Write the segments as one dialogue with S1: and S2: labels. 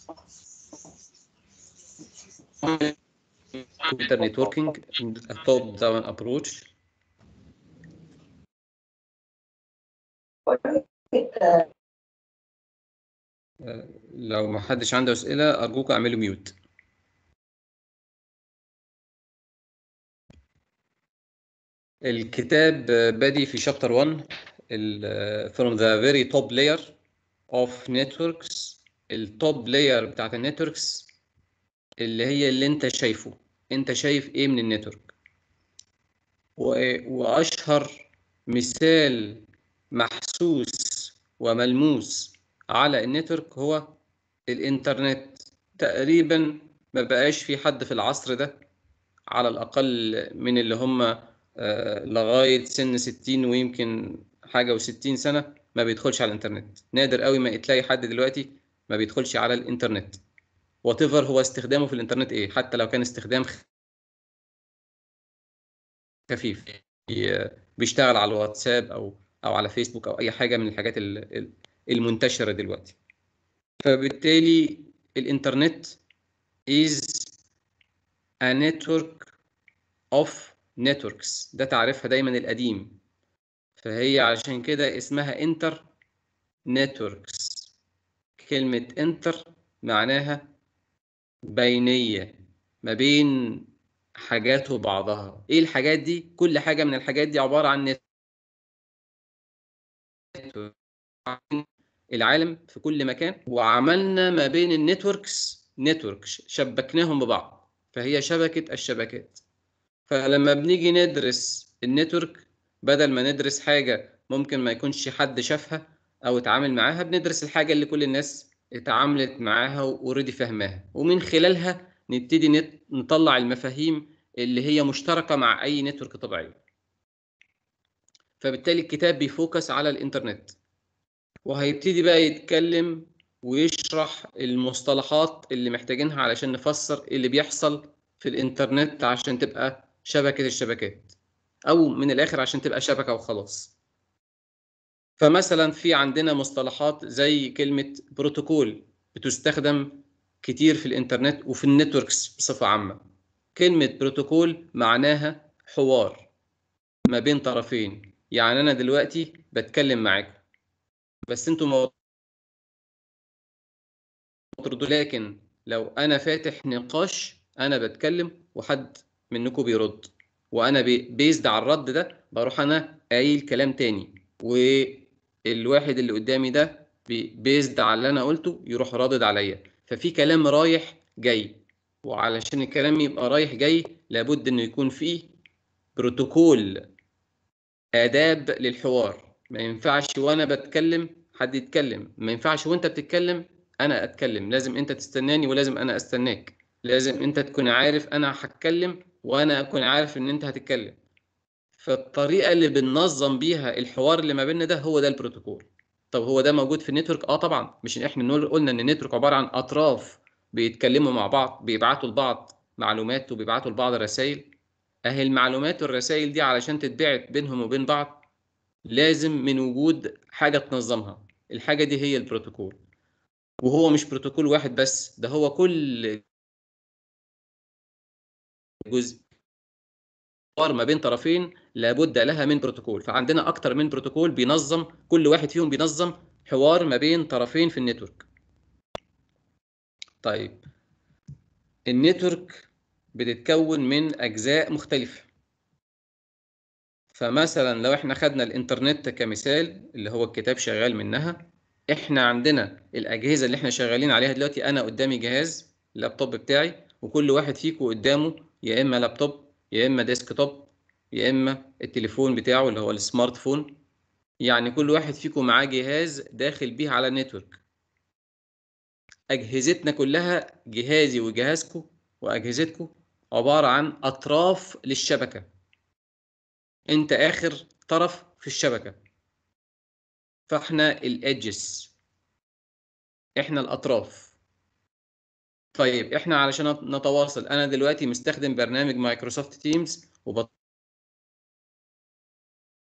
S1: computer networking a top-down approach آه، لو ما حدش عنده أسئلة أرجوك اعملوا ميوت الكتاب بادي في شابتر 1 ال- from the very top layer of networks التوب لاير بتاعت النتوركس اللي هي اللي انت شايفه انت شايف ايه من النتورك و- واشهر مثال محسوس وملموس على النتورك هو الانترنت تقريبا ما بقاش في حد في العصر ده على الأقل من اللي هم آه، لغاية سن 60 ويمكن حاجة و60 سنة ما بيدخلش على الإنترنت نادر قوي ما تلاقي حد دلوقتي ما بيدخلش على الإنترنت وات هو استخدامه في الإنترنت إيه حتى لو كان استخدام خفيف بي- بيشتغل على الواتساب أو أو على فيسبوك أو أي حاجة من الحاجات ال- ال- المنتشرة دلوقتي فبالتالي الإنترنت is a network of networks ده تعريفها دايما القديم فهي عشان كده اسمها انتر نتوركس كلمة انتر معناها بينية ما بين حاجات وبعضها ايه الحاجات دي كل حاجة من الحاجات دي عبارة عن نتورك العالم في كل مكان وعملنا ما بين النتوركس نتوركس شبكناهم ببعض فهي شبكة الشبكات فلما بنيجي ندرس النتورك بدل ما ندرس حاجة ممكن ما يكونش حد شافها أو اتعامل معاها بندرس الحاجة اللي كل الناس اتعاملت معاها واوريدي فاهماها ومن خلالها نبتدي نت- نطلع المفاهيم اللي هي مشتركة مع أي نتورك طبيعية فبالتالي الكتاب بيفوكس على الإنترنت وهيبتدي بقى يتكلم ويشرح المصطلحات اللي محتاجينها علشان نفسر اللي بيحصل في الإنترنت عشان تبقى شبكة الشبكات أو من الآخر عشان تبقى شبكة وخلاص فمثلا في عندنا مصطلحات زي كلمة بروتوكول بتستخدم كتير في الإنترنت وفي النتوركس بصفة عامة كلمة بروتوكول معناها حوار ما بين طرفين يعني أنا دلوقتي بتكلم معاكم بس انتوا ما تردوا لكن لو انا فاتح نقاش انا بتكلم وحد منكم بيرد وانا بيزد على الرد ده بروح انا قايل كلام تاني والواحد اللي قدامي ده بيزد على اللي انا قلته يروح رادد عليا ففي كلام رايح جاي وعلشان الكلام يبقى رايح جاي لابد انه يكون فيه بروتوكول آداب للحوار ما ينفعش وانا بتكلم حد يتكلم ما ينفعش وانت بتتكلم انا اتكلم لازم انت تستناني ولازم انا استناك لازم انت تكون عارف انا هتكلم وانا اكون عارف ان انت هتتكلم فالطريقه اللي بننظم بيها الحوار اللي ما بيننا ده هو ده البروتوكول طب هو ده موجود في النتورك اه طبعا مش احنا نقول قلنا ان النتورك عباره عن اطراف بيتكلموا مع بعض بيبعتوا لبعض معلومات وبيبعتوا لبعض رسائل اهي المعلومات والرسائل دي علشان تتبعت بينهم وبين بعض لازم من وجود حاجه تنظمها الحاجه دي هي البروتوكول وهو مش بروتوكول واحد بس ده هو كل جزء حوار ما بين طرفين لابد لها من بروتوكول فعندنا اكتر من بروتوكول بينظم كل واحد فيهم بينظم حوار ما بين طرفين في النتورك طيب النتورك بتتكون من اجزاء مختلفه فمثلا لو احنا خدنا الانترنت كمثال اللي هو الكتاب شغال منها احنا عندنا الاجهزه اللي احنا شغالين عليها دلوقتي انا قدامي جهاز اللابتوب بتاعي وكل واحد فيكم قدامه يا اما لابتوب يا اما ديسكتوب يا اما التليفون بتاعه اللي هو السمارت فون يعني كل واحد فيكم معاه جهاز داخل بيه على النتورك اجهزتنا كلها جهازي وجهازكم واجهزتكم عباره عن اطراف للشبكه انت اخر طرف في الشبكه فاحنا الادجز احنا الاطراف طيب احنا علشان نتواصل انا دلوقتي مستخدم برنامج مايكروسوفت تيمز وبتواصل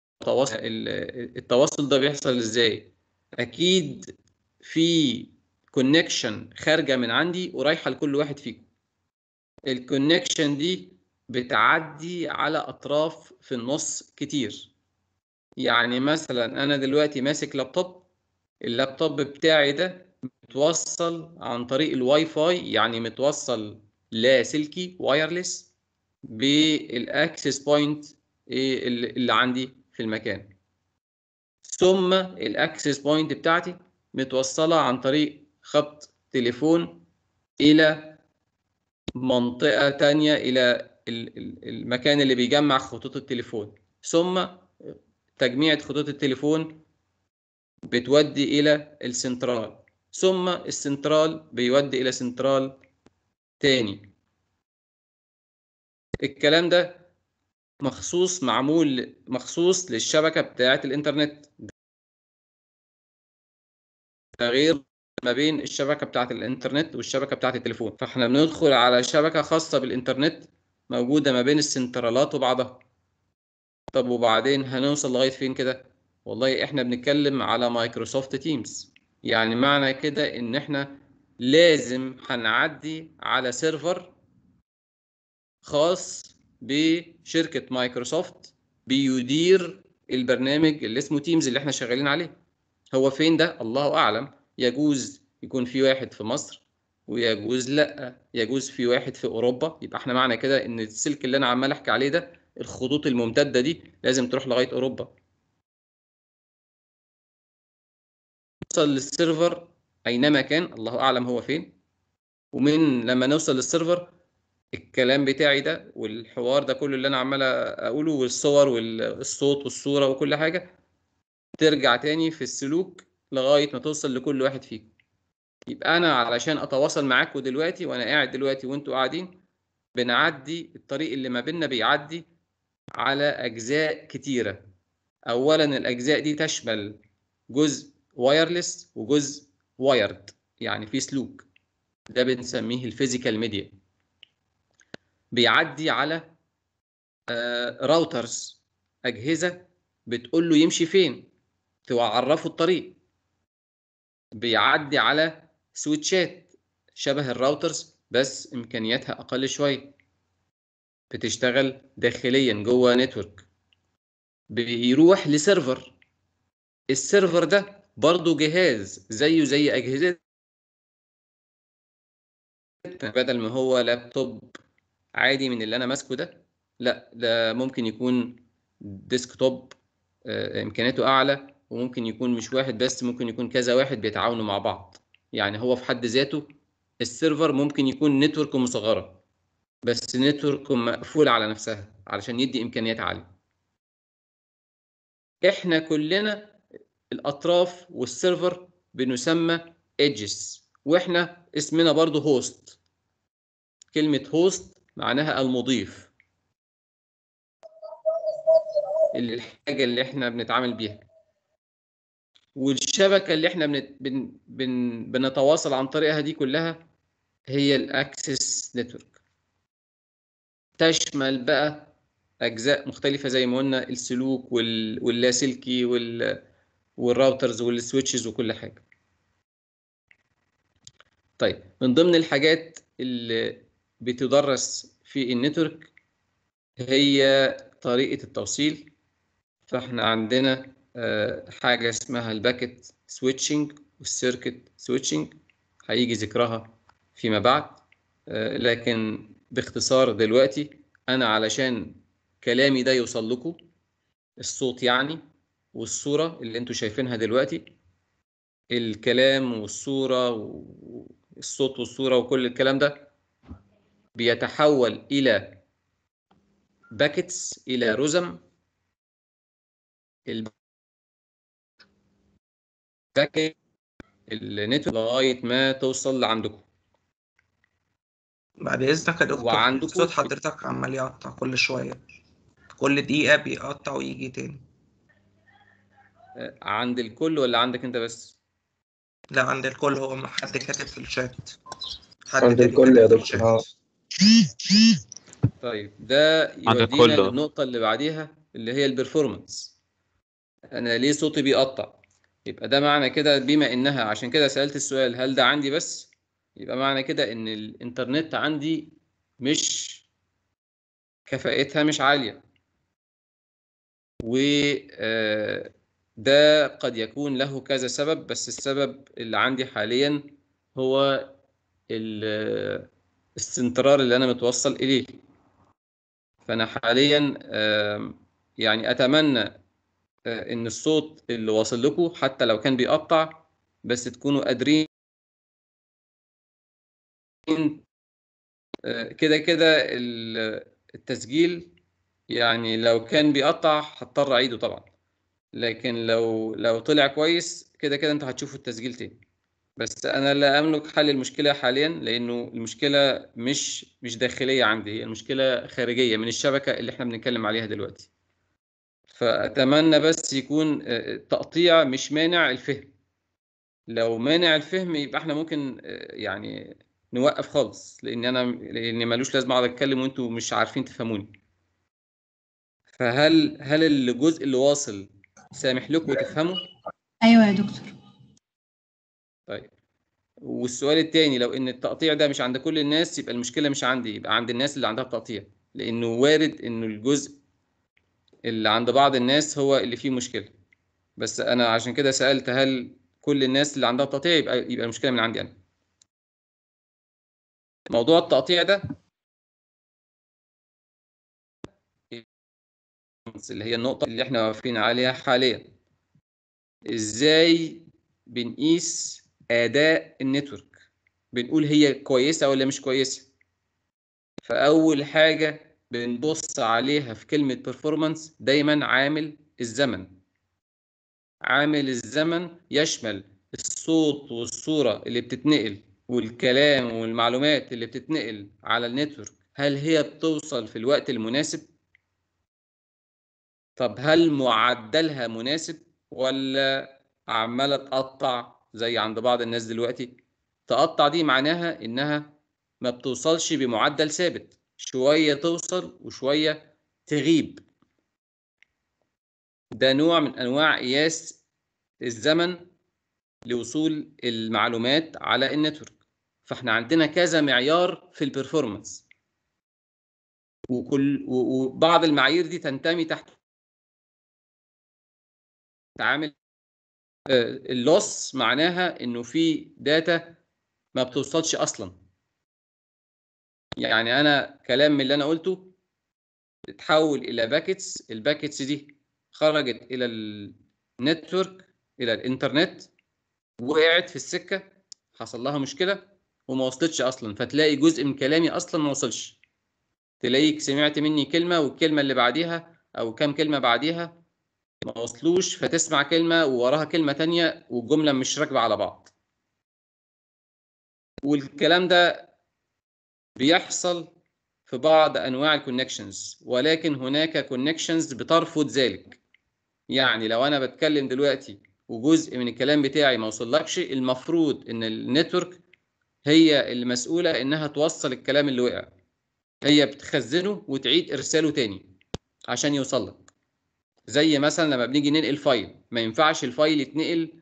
S1: التواصل ده بيحصل ازاي اكيد في كونكشن خارجه من عندي ورايحه لكل واحد فيكم الكونكشن دي بتعدي على اطراف في النص كتير يعني مثلا انا دلوقتي ماسك لابتوب اللابتوب بتاعي ده متوصل عن طريق الواي فاي يعني متوصل لاسلكي وايرلس بالاكسس بوينت اللي عندي في المكان ثم الاكسس بوينت بتاعتي متوصله عن طريق خط تليفون الى منطقه تانية الى المكان اللي بيجمع خطوط التليفون ثم تجميع خطوط التليفون بتودي الى السنترال ثم السنترال بيودي الى سنترال تاني الكلام ده مخصوص معمول مخصوص للشبكه بتاعه الانترنت ده غير ما بين الشبكه بتاعه الانترنت والشبكه بتاعه التليفون فاحنا بندخل على شبكه خاصه بالانترنت موجوده ما بين السنترالات وبعضها طب وبعدين هنوصل لغايه فين كده والله احنا بنتكلم على مايكروسوفت تيمز يعني معنى كده ان احنا لازم هنعدي على سيرفر خاص بشركة مايكروسوفت بيدير البرنامج اللي اسمه تيمز اللي احنا شغالين عليه هو فين ده الله اعلم يجوز يكون في واحد في مصر ويجوز لا يجوز في واحد في اوروبا يبقى احنا معنى كده ان السلك اللي انا عمال احكي عليه ده الخطوط الممتده دي لازم تروح لغايه اوروبا نوصل للسيرفر اينما كان الله اعلم هو فين ومن لما نوصل للسيرفر الكلام بتاعي ده والحوار ده كله اللي انا عمال اقوله والصور والصوت والصوره وكل حاجه ترجع تاني في السلوك لغايه ما توصل لكل واحد فيكم يبقى انا علشان اتواصل معاكم دلوقتي وانا قاعد دلوقتي وانتوا قاعدين بنعدي الطريق اللي ما بيننا بيعدي على اجزاء كتيره اولا الاجزاء دي تشمل جزء وايرلس وجزء وايرد يعني في سلوك ده بنسميه الفيزيكال ميديا بيعدي على راوترز اجهزه بتقول له يمشي فين تعرفه الطريق بيعدي على سويتشات شبه الراوترز بس امكانياتها اقل شويه بتشتغل داخليا جوه نتورك بيروح لسيرفر السيرفر ده برضه جهاز زيه زي اجهزه بدل ما هو لابتوب عادي من اللي انا ماسكه ده لا ده ممكن يكون ديسكتوب امكانياته اعلى وممكن يكون مش واحد بس ممكن يكون كذا واحد بيتعاونوا مع بعض يعني هو في حد ذاته السيرفر ممكن يكون نتورك مصغره بس نتورك مقفوله على نفسها علشان يدي امكانيات عاليه احنا كلنا الاطراف والسيرفر بنسمى ايدجز واحنا اسمنا برضو هوست كلمه هوست معناها المضيف اللي الحاجه اللي احنا بنتعامل بيها والشبكه اللي احنا بنت... بن... بن... بنتواصل عن طريقها دي كلها هي الاكسس نتورك تشمل بقى اجزاء مختلفه زي ما قلنا السلوك وال... واللاسلكي وال... والراوترز والسويتشز وكل حاجه طيب من ضمن الحاجات اللي بتدرس في النتورك هي طريقه التوصيل فاحنا عندنا حاجه اسمها الباكت سويتشنج والسيركت سويتشنج هيجي ذكرها فيما بعد لكن باختصار دلوقتي انا علشان كلامي ده يوصل لكم الصوت يعني والصوره اللي انتوا شايفينها دلوقتي الكلام والصوره والصوت والصوره وكل الكلام ده بيتحول الى باكتس الى رزم الباكت النتورك لغايه ما توصل لعندكم
S2: بعد اذنك يا دكتور
S1: وعندكم
S2: صوت حضرتك عمال يقطع كل شويه كل دقيقه بيقطع ويجي تاني
S1: عند الكل ولا عندك انت بس
S2: لا عند الكل هو ما حد كاتب في الشات حد
S3: عند
S2: تاني
S3: الكل يا
S2: كاتب في
S3: دكتور
S2: الشات.
S3: اه
S1: طيب ده
S4: عند
S1: يودينا
S4: الكل.
S1: للنقطة اللي بعديها اللي هي البرفورمانس أنا ليه صوتي بيقطع؟ يبقى ده معنى كده بما انها عشان كده سألت السؤال هل ده عندي بس يبقى معنى كده ان الانترنت عندي مش كفاءتها مش عالية و آه، ده قد يكون له كذا سبب بس السبب اللي عندي حاليا هو ال- الاستنترار اللي انا متوصل اليه فانا حاليا آم، يعني اتمنى آه، ان الصوت اللي واصل لكم حتى لو كان بيقطع بس تكونوا قادرين آه، كده كده ال- التسجيل يعني لو كان بيقطع هضطر اعيده طبعا لكن لو لو طلع كويس كده كده انتوا هتشوفوا التسجيل تاني بس انا لا املك حل المشكله حاليا لانه المشكله مش مش داخليه عندي هي المشكله خارجيه من الشبكه اللي احنا بنتكلم عليها دلوقتي فاتمنى بس يكون آه، التقطيع مش مانع الفهم لو مانع الفهم يبقى احنا ممكن آه، يعني نوقف خالص لان انا لان ملوش لازمه اقعد اتكلم وانتوا مش عارفين تفهموني فهل هل الجزء اللي واصل سامح لكم تفهموا
S3: ايوه يا دكتور
S1: طيب والسؤال التاني لو ان التقطيع ده مش عند كل الناس يبقى المشكله مش عندي يبقى عند الناس اللي عندها تقطيع لانه وارد انه الجزء اللي عند بعض الناس هو اللي فيه مشكله بس انا عشان كده سالت هل كل الناس اللي عندها تقطيع يبقى يبقى المشكله من عندي انا موضوع التقطيع ده اللي هي النقطه اللي احنا واقفين عليها حاليا ازاي بنقيس اداء النتورك بنقول هي كويسه ولا مش كويسه فاول حاجه بنبص عليها في كلمه performance دايما عامل الزمن عامل الزمن يشمل الصوت والصوره اللي بتتنقل والكلام والمعلومات اللي بتتنقل على النتورك هل هي بتوصل في الوقت المناسب طب هل معدلها مناسب ولا عماله تقطع زي عند بعض الناس دلوقتي تقطع دي معناها انها ما بتوصلش بمعدل ثابت شويه توصل وشويه تغيب ده نوع من انواع قياس الزمن لوصول المعلومات على النتورك فاحنا عندنا كذا معيار في البرفورمانس وكل و- وبعض المعايير دي تنتمي تحت تعامل اللوس معناها انه في داتا ما بتوصلش اصلا يعني انا كلام من اللي انا قلته اتحول الى باكيتس الباكيتس دي خرجت الى النتورك الى الانترنت وقعت في السكه حصل لها مشكله وما وصلتش اصلا فتلاقي جزء من كلامي اصلا ما وصلش تلاقيك سمعت مني كلمه والكلمه اللي بعديها او كام كلمه بعديها ما وصلوش فتسمع كلمة ووراها كلمة تانية والجملة مش راكبة على بعض والكلام ده بيحصل في بعض أنواع الكونكشنز ولكن هناك كونكشنز بترفض ذلك يعني لو أنا بتكلم دلوقتي وجزء من الكلام بتاعي ما وصلكش المفروض إن النتورك هي المسؤولة إنها توصل الكلام اللي وقع هي بتخزنه وتعيد إرساله تاني عشان يوصل لك زي مثلا لما بنيجي ننقل فايل ما ينفعش الفايل يتنقل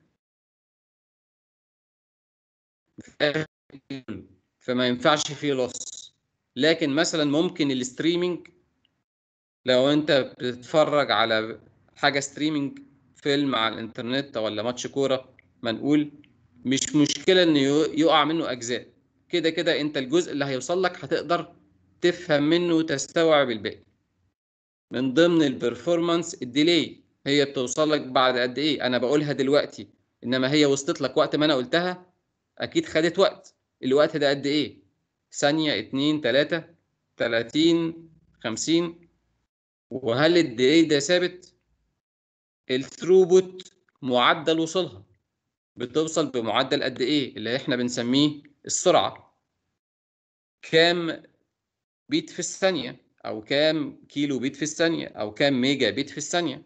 S1: فما ينفعش فيه لوس لكن مثلا ممكن الستريمينج لو انت بتتفرج على حاجه ستريمينج فيلم على الانترنت ولا ماتش كوره ما نقول مش مشكله انه يقع منه اجزاء كده كده انت الجزء اللي هيوصل لك هتقدر تفهم منه وتستوعب الباقي من ضمن البرفورمانس الديلي هي بتوصل لك بعد قد ايه انا بقولها دلوقتي انما هي وصلت لك وقت ما انا قلتها اكيد خدت وقت الوقت ده قد ايه ثانيه اتنين تلاته تلاتين خمسين وهل الديلي ده ثابت الثروبوت معدل وصولها بتوصل بمعدل قد ايه اللي احنا بنسميه السرعه كام بيت في الثانيه او كام كيلو بيت في الثانيه او كام ميجا بيت في الثانيه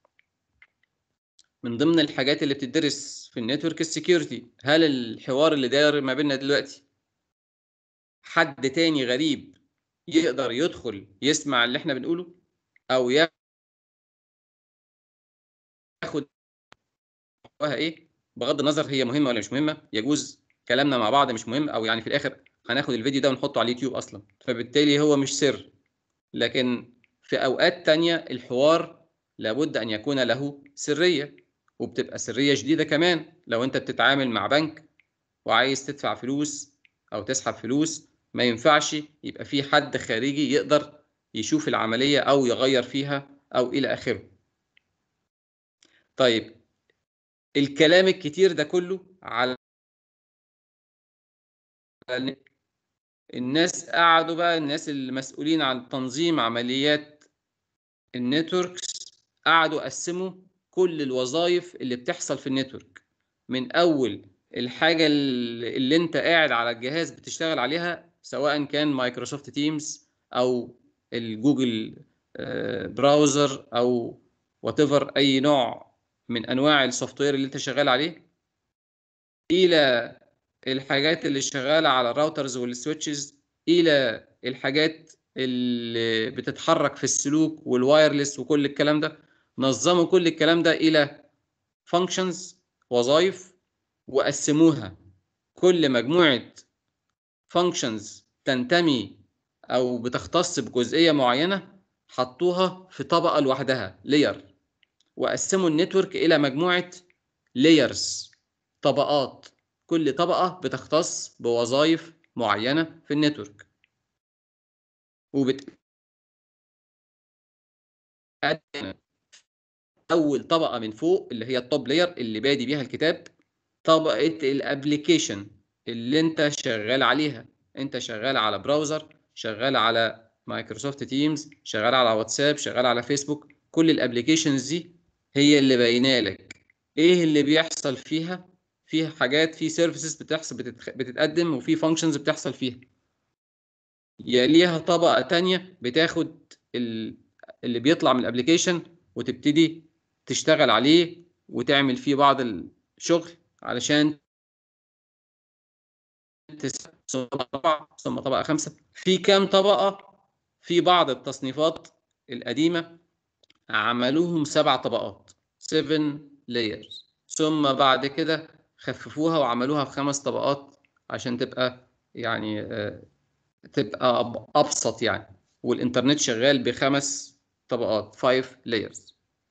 S1: من ضمن الحاجات اللي بتدرس في النتورك السكيورتي هل الحوار اللي داير ما بيننا دلوقتي حد تاني غريب يقدر يدخل يسمع اللي احنا بنقوله او ياخد محتواها ايه بغض النظر هي مهمه ولا مش مهمه يجوز كلامنا مع بعض مش مهم او يعني في الاخر هناخد الفيديو ده ونحطه على اليوتيوب اصلا فبالتالي هو مش سر لكن في اوقات تانية الحوار لابد ان يكون له سريه وبتبقى سريه شديده كمان لو انت بتتعامل مع بنك وعايز تدفع فلوس او تسحب فلوس ما ينفعش يبقى في حد خارجي يقدر يشوف العمليه او يغير فيها او الى اخره طيب الكلام الكتير ده كله على الناس قعدوا بقى الناس المسؤولين عن تنظيم عمليات النتوركس قعدوا قسموا كل الوظائف اللي بتحصل في النتورك من اول الحاجه اللي اللي انت قاعد على الجهاز بتشتغل عليها سواء كان مايكروسوفت تيمز او الجوجل آه، براوزر او وات اي نوع من انواع السوفت وير اللي انت شغال عليه الى الحاجات اللي شغاله على الراوترز والسويتشز الى الحاجات اللي بتتحرك في السلوك والوايرلس وكل الكلام ده نظموا كل الكلام ده الى فانكشنز وظائف وقسموها كل مجموعه فانكشنز تنتمي او بتختص بجزئيه معينه حطوها في طبقه لوحدها لاير وقسموا النتورك الى مجموعه لايرز طبقات كل طبقه بتختص بوظائف معينه في النتورك وبت اول طبقه من فوق اللي هي التوب لاير اللي بادي بيها الكتاب طبقه الابلكيشن اللي انت شغال عليها انت شغال على براوزر شغال على مايكروسوفت تيمز شغال على واتساب شغال على فيسبوك كل الابلكيشنز دي هي اللي باينه لك ايه اللي بيحصل فيها فيها حاجات في سيرفيسز بتحصل بتتخ... بتتقدم وفي فانكشنز بتحصل فيها يليها طبقه تانية بتاخد ال... اللي بيطلع من الابلكيشن وتبتدي تشتغل عليه وتعمل فيه بعض الشغل علشان تس... ثم طبقه ثم طبقه خمسه في كام طبقه في بعض التصنيفات القديمه عملوهم سبع طبقات 7 layers ثم بعد كده خففوها وعملوها في خمس طبقات عشان تبقى يعني آه، تبقى أب- ابسط يعني والانترنت شغال بخمس طبقات 5 layers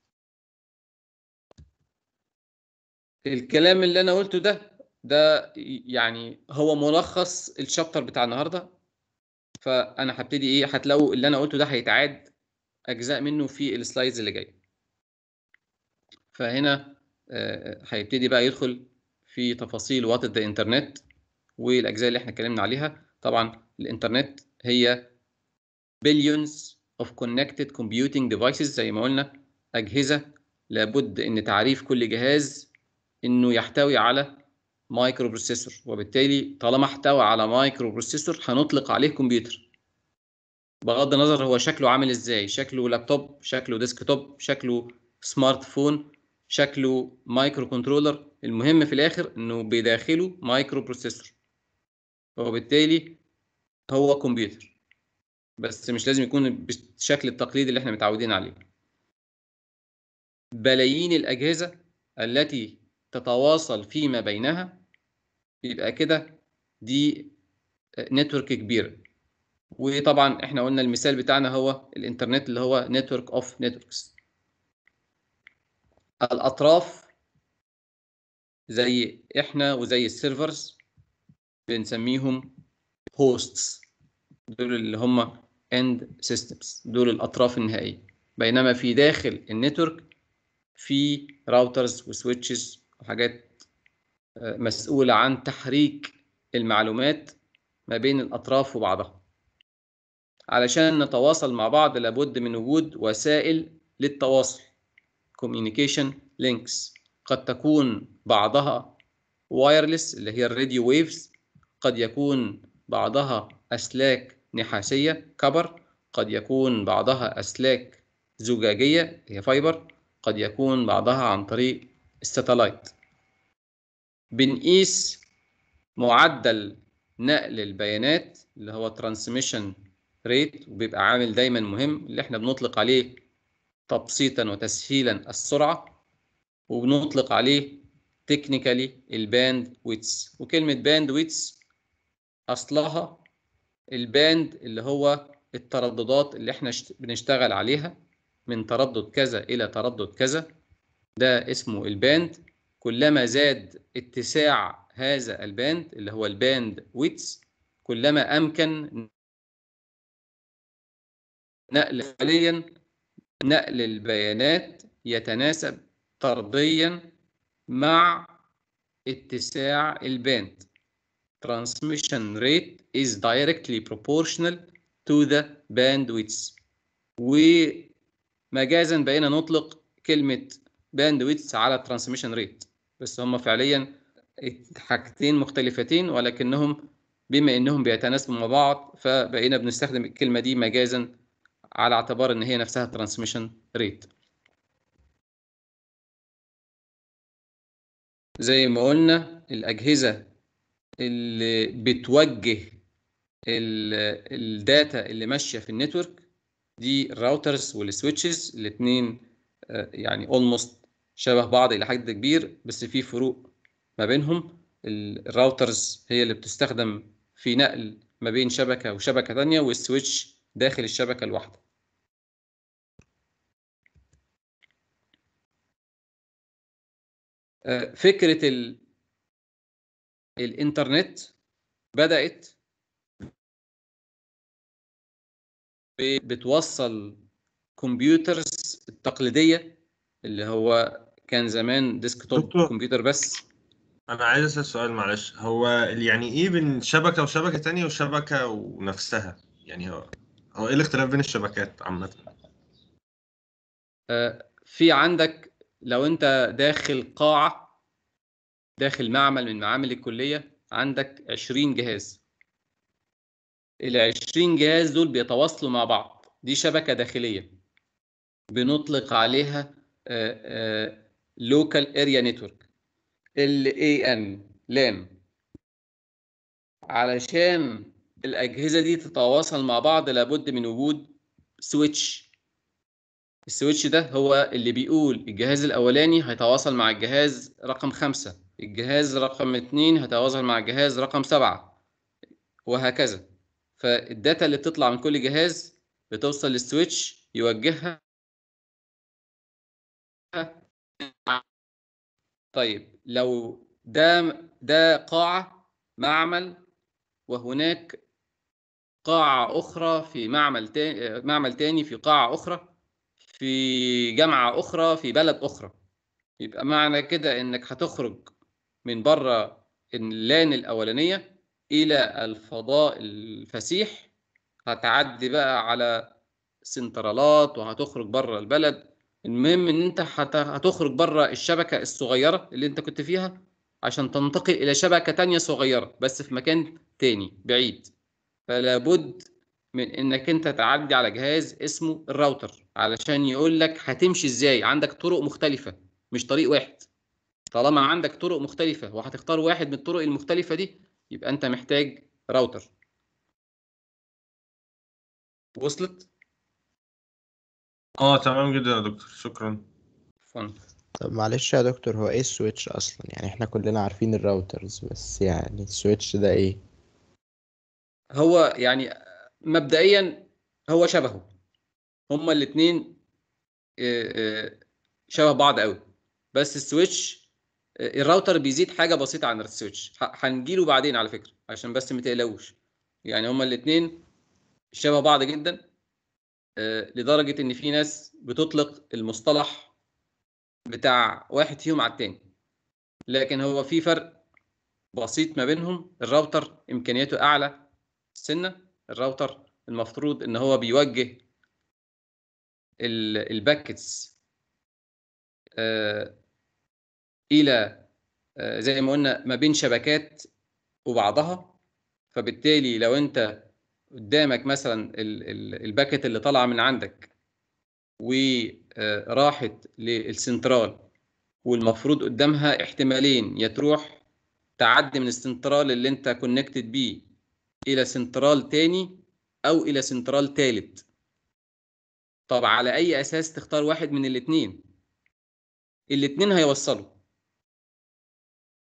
S1: الكلام اللي انا قلته ده ده يعني هو ملخص الشابتر بتاع النهارده فانا هبتدي ايه هتلاقوا اللي انا قلته ده هيتعاد اجزاء منه في السلايدز اللي جايه فهنا آه، هيبتدي بقى يدخل في تفاصيل وات ذا انترنت والاجزاء اللي احنا اتكلمنا عليها طبعا الانترنت هي billions of connected computing devices زي ما قلنا اجهزه لابد ان تعريف كل جهاز انه يحتوي على مايكرو بروسيسور وبالتالي طالما احتوى على مايكرو بروسيسور هنطلق عليه كمبيوتر بغض النظر هو شكله عامل ازاي شكله لابتوب شكله ديسكتوب شكله سمارت فون شكله مايكرو كنترولر المهم في الاخر انه بداخله مايكرو بروسيسور وبالتالي هو كمبيوتر بس مش لازم يكون بالشكل التقليدي اللي احنا متعودين عليه بلايين الاجهزه التي تتواصل فيما بينها يبقى كده دي نتورك كبيره وطبعا احنا قلنا المثال بتاعنا هو الانترنت اللي هو نتورك اوف نتوركس الاطراف زي احنا وزي السيرفرز بنسميهم هوستس دول اللي هم اند سيستمز دول الاطراف النهائيه بينما في داخل النتورك في راوترز وسويتشز وحاجات آه، مسؤوله عن تحريك المعلومات ما بين الاطراف وبعضها علشان نتواصل مع بعض لابد من وجود وسائل للتواصل communication links قد تكون بعضها وايرلس اللي هي الراديو ويفز قد يكون بعضها أسلاك نحاسية كبر قد يكون بعضها أسلاك زجاجية هي فايبر قد يكون بعضها عن طريق الستلايت بنقيس معدل نقل البيانات اللي هو ترانسميشن ريت وبيبقى عامل دايما مهم اللي احنا بنطلق عليه تبسيطا وتسهيلا السرعة وبنطلق عليه تكنيكالي الباند ويتس وكلمة باند ويتس أصلها الباند اللي هو الترددات اللي احنا شت- بنشتغل عليها من تردد كذا إلى تردد كذا ده اسمه الباند كلما زاد اتساع هذا الباند اللي هو الباند ويتس كلما أمكن نقل حاليا نقل البيانات يتناسب طرديا مع اتساع الباند transmission rate is directly proportional to the bandwidth ومجازا بقينا نطلق كلمة bandwidth على transmission rate بس هم فعليا حاجتين مختلفتين ولكنهم بما انهم بيتناسبوا مع بعض فبقينا بنستخدم الكلمة دي مجازا على اعتبار ان هي نفسها transmission rate زي ما قلنا الأجهزة اللي بتوجه ال- الداتا اللي ماشية في النتورك دي الراوترز والسويتشز الاثنين يعني اولموست شبه بعض إلى حد كبير بس في فروق ما بينهم ال- الراوترز هي اللي بتستخدم في نقل ما بين شبكة وشبكة تانية والسويتش داخل الشبكة الواحدة آه، فكرة ال... الإنترنت بدأت ب- بتوصل كمبيوترز التقليدية اللي هو كان زمان ديسكتوب
S4: دكتور.
S1: كمبيوتر بس
S4: انا عايز اسال سؤال معلش هو يعني ايه بين شبكه وشبكه تانية وشبكه ونفسها يعني هو هو ايه الاختلاف بين الشبكات عامه
S1: آه، في عندك لو انت داخل قاعة داخل معمل من معامل الكلية عندك 20 جهاز ال 20 جهاز دول بيتواصلوا مع بعض دي شبكة داخلية بنطلق عليها لوكال اريا نتورك ال AN LAN علشان الأجهزة دي تتواصل مع بعض لابد من وجود سويتش السويتش ده هو اللي بيقول الجهاز الأولاني هيتواصل مع الجهاز رقم خمسة الجهاز رقم اتنين هيتواصل مع الجهاز رقم سبعة وهكذا فالداتا اللي بتطلع من كل جهاز بتوصل للسويتش يوجهها طيب لو ده ده قاعة معمل وهناك قاعة أخرى في معمل تاني معمل تاني في قاعة أخرى في جامعة أخرى في بلد أخرى يبقى معنى كده إنك هتخرج من بره اللان الأولانية إلى الفضاء الفسيح هتعدي بقى على سنترالات وهتخرج بره البلد المهم إن أنت هت- هتخرج بره الشبكة الصغيرة اللي أنت كنت فيها عشان تنتقل إلى شبكة تانية صغيرة بس في مكان تاني بعيد فلا بد من انك انت تعدي على جهاز اسمه الراوتر علشان يقول لك هتمشي ازاي عندك طرق مختلفة مش طريق واحد طالما عندك طرق مختلفة وهتختار واحد من الطرق المختلفة دي يبقى انت محتاج راوتر وصلت؟
S4: اه تمام جدا يا دكتور شكرا
S1: فن.
S3: طب معلش يا دكتور هو ايه السويتش اصلا يعني احنا كلنا عارفين الراوترز بس يعني السويتش ده ايه
S1: هو يعني مبدئيا هو شبهه هما الاثنين شبه بعض قوي بس السويتش آه، الراوتر بيزيد حاجه بسيطه عن السويتش ه- هنجيله بعدين على فكره عشان بس ما تقلقوش يعني هما الاثنين شبه بعض جدا آه، لدرجه ان في ناس بتطلق المصطلح بتاع واحد فيهم على التاني لكن هو في فرق بسيط ما بينهم الراوتر امكانياته اعلى سنه الراوتر المفروض ان هو بيوجه ال- الباكتس آه، الى آه، زي ما قلنا ما بين شبكات وبعضها فبالتالي لو انت قدامك مثلا ال- ال- الباكت اللي طالعه من عندك وراحت للسنترال والمفروض قدامها احتمالين يا تروح تعدي من السنترال اللي انت كونكتد بيه الى سنترال تاني او الى سنترال تالت طب على اي اساس تختار واحد من الاثنين الاثنين هيوصلوا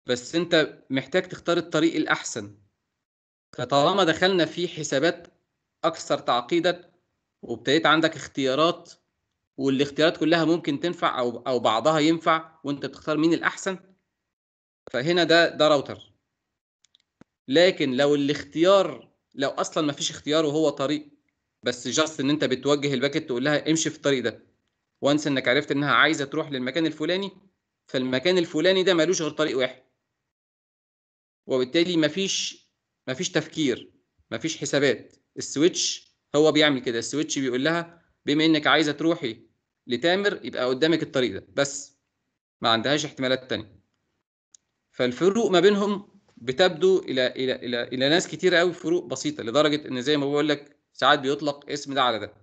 S1: بس انت محتاج تختار الطريق الاحسن فطالما دخلنا في حسابات اكثر تعقيدا وابتديت عندك اختيارات والاختيارات كلها ممكن تنفع او او بعضها ينفع وانت بتختار مين الاحسن فهنا ده ده راوتر لكن لو الاختيار لو اصلا ما فيش اختيار وهو طريق بس جاست ان انت بتوجه الباكت تقول لها امشي في الطريق ده وانس انك عرفت انها عايزه تروح للمكان الفلاني فالمكان الفلاني ده ملوش غير طريق واحد وبالتالي مفيش مفيش تفكير مفيش حسابات السويتش هو بيعمل كده السويتش بيقول لها بما انك عايزه تروحي لتامر يبقى قدامك الطريق ده بس ما عندهاش احتمالات تانية فالفروق ما بينهم بتبدو الى الى الى الى ناس كتير قوي فروق بسيطه لدرجه ان زي ما بقول لك ساعات بيطلق اسم ده على ده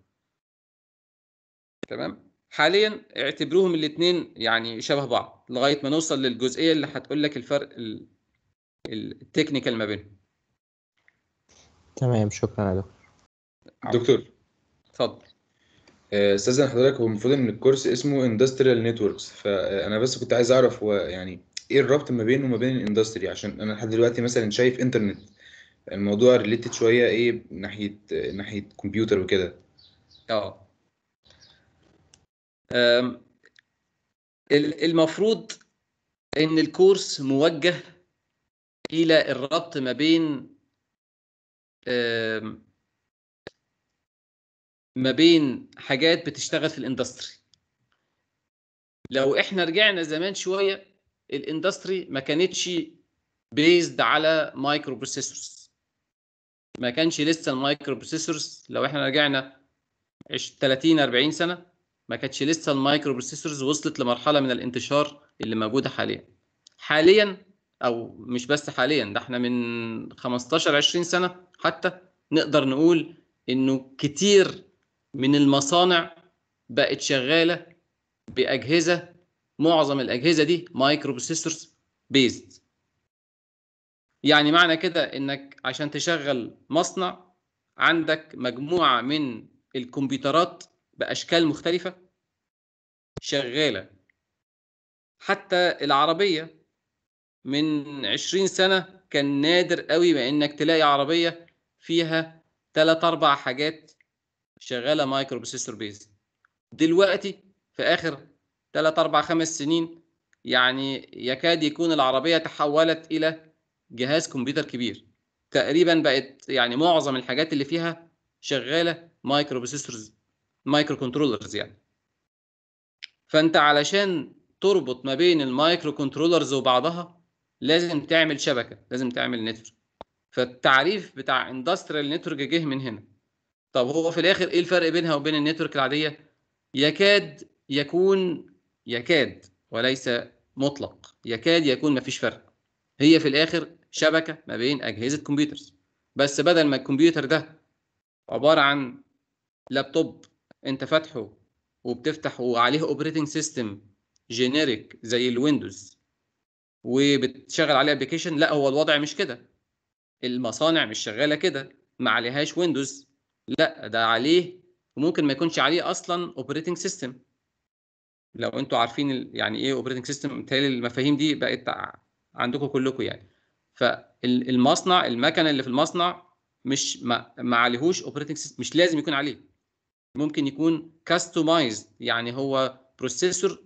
S1: تمام حاليا اعتبروهم الاثنين يعني شبه بعض لغايه ما نوصل للجزئيه اللي هتقول لك الفرق ال- ال- التكنيكال ما بينهم
S3: تمام شكرا يا دكتور
S5: دكتور
S1: اتفضل
S5: آه، استاذن حضرتك هو المفروض ان الكورس اسمه اندستريال نتوركس فانا بس كنت عايز اعرف هو يعني ايه الربط ما بينه وما بين الاندستري عشان انا لحد دلوقتي مثلا شايف انترنت الموضوع ريليتد شويه ايه ناحيه ناحيه كمبيوتر وكده
S1: اه أم، ال- المفروض ان الكورس موجه الى الربط ما بين أم، ما بين حاجات بتشتغل في الاندستري لو احنا رجعنا زمان شويه الاندستري ما كانتش بيزد على مايكرو بروسيسورز ما كانش لسه المايكرو بروسيسورز لو احنا رجعنا عش- 30 40 سنه ما كانتش لسه المايكرو بروسيسورز وصلت لمرحله من الانتشار اللي موجوده حاليا حاليا او مش بس حاليا ده احنا من 15 20 سنه حتى نقدر نقول انه كتير من المصانع بقت شغاله باجهزه معظم الاجهزه دي مايكرو بروسيسورز بيزد يعني معنى كده انك عشان تشغل مصنع عندك مجموعه من الكمبيوترات باشكال مختلفه شغاله حتى العربيه من 20 سنه كان نادر قوي بانك تلاقي عربيه فيها ثلاث اربع حاجات شغاله مايكرو بروسيسور بيز دلوقتي في اخر 3 4 5 سنين يعني يكاد يكون العربيه تحولت الى جهاز كمبيوتر كبير تقريبا بقت يعني معظم الحاجات اللي فيها شغاله مايكرو بروسيسورز مايكرو كنترولرز يعني فانت علشان تربط ما بين المايكرو كنترولرز وبعضها لازم تعمل شبكه لازم تعمل نتورك فالتعريف بتاع اندستريال نتورك جه من هنا طب هو في الاخر ايه الفرق بينها وبين النتورك العاديه يكاد يكون يكاد وليس مطلق يكاد يكون مفيش فرق هي في الاخر شبكه ما بين اجهزه كمبيوترز بس بدل ما الكمبيوتر ده عباره عن لابتوب انت فاتحه وبتفتح وعليه اوبريتنج سيستم جينيريك زي الويندوز وبتشغل عليه ابلكيشن لا هو الوضع مش كده المصانع مش شغاله كده ما عليهاش ويندوز لا ده عليه وممكن ما يكونش عليه اصلا اوبريتنج سيستم لو انتوا عارفين ال- يعني ايه اوبريتنج سيستم متهيألي المفاهيم دي بقت ع- عندكم كلكم يعني فالمصنع المكنه اللي في المصنع مش ما, ما عليهوش اوبريتنج سيستم مش لازم يكون عليه ممكن يكون كاستمايزد يعني هو بروسيسور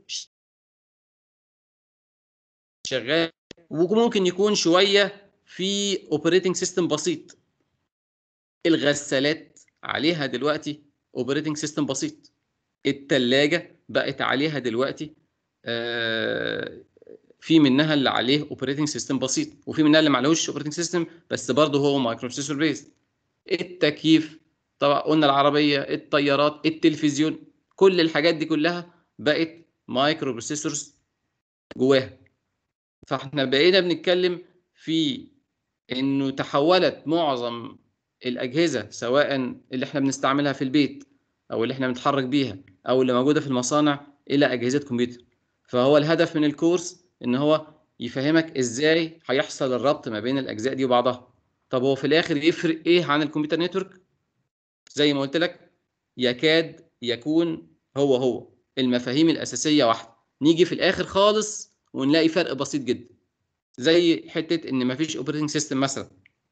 S1: شغال وممكن يكون شويه في اوبريتنج سيستم بسيط الغسالات عليها دلوقتي اوبريتنج سيستم بسيط التلاجة بقت عليها دلوقتي آه، في منها اللي عليه اوبريتنج سيستم بسيط وفي منها اللي ما عليهوش اوبريتنج سيستم بس برضه هو مايكرو بروسيسور بيز التكييف طبعا قلنا العربيه الطيارات التلفزيون كل الحاجات دي كلها بقت مايكرو بروسيسورز جواها فاحنا بقينا بنتكلم في انه تحولت معظم الاجهزه سواء اللي احنا بنستعملها في البيت او اللي احنا بنتحرك بيها او اللي موجوده في المصانع الى اجهزه كمبيوتر فهو الهدف من الكورس ان هو يفهمك ازاي هيحصل الربط ما بين الاجزاء دي وبعضها طب هو في الاخر يفرق ايه عن الكمبيوتر نتورك زي ما قلت لك يكاد يكون هو هو المفاهيم الاساسيه واحده نيجي في الاخر خالص ونلاقي فرق بسيط جدا زي حته ان مفيش اوبريتنج سيستم مثلا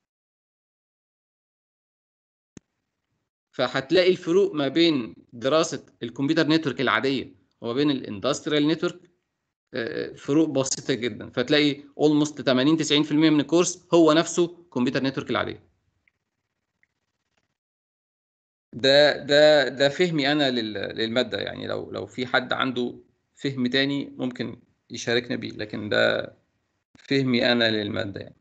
S1: فهتلاقي الفروق ما بين دراسه الكمبيوتر نتورك العاديه وما بين الاندستريال نتورك فروق بسيطه جدا فتلاقي اولموست 80 90% من الكورس هو نفسه كمبيوتر نتورك العاديه ده ده ده فهمي انا لل- للماده يعني لو لو في حد عنده فهم تاني ممكن يشاركنا بيه لكن ده فهمي انا للماده يعني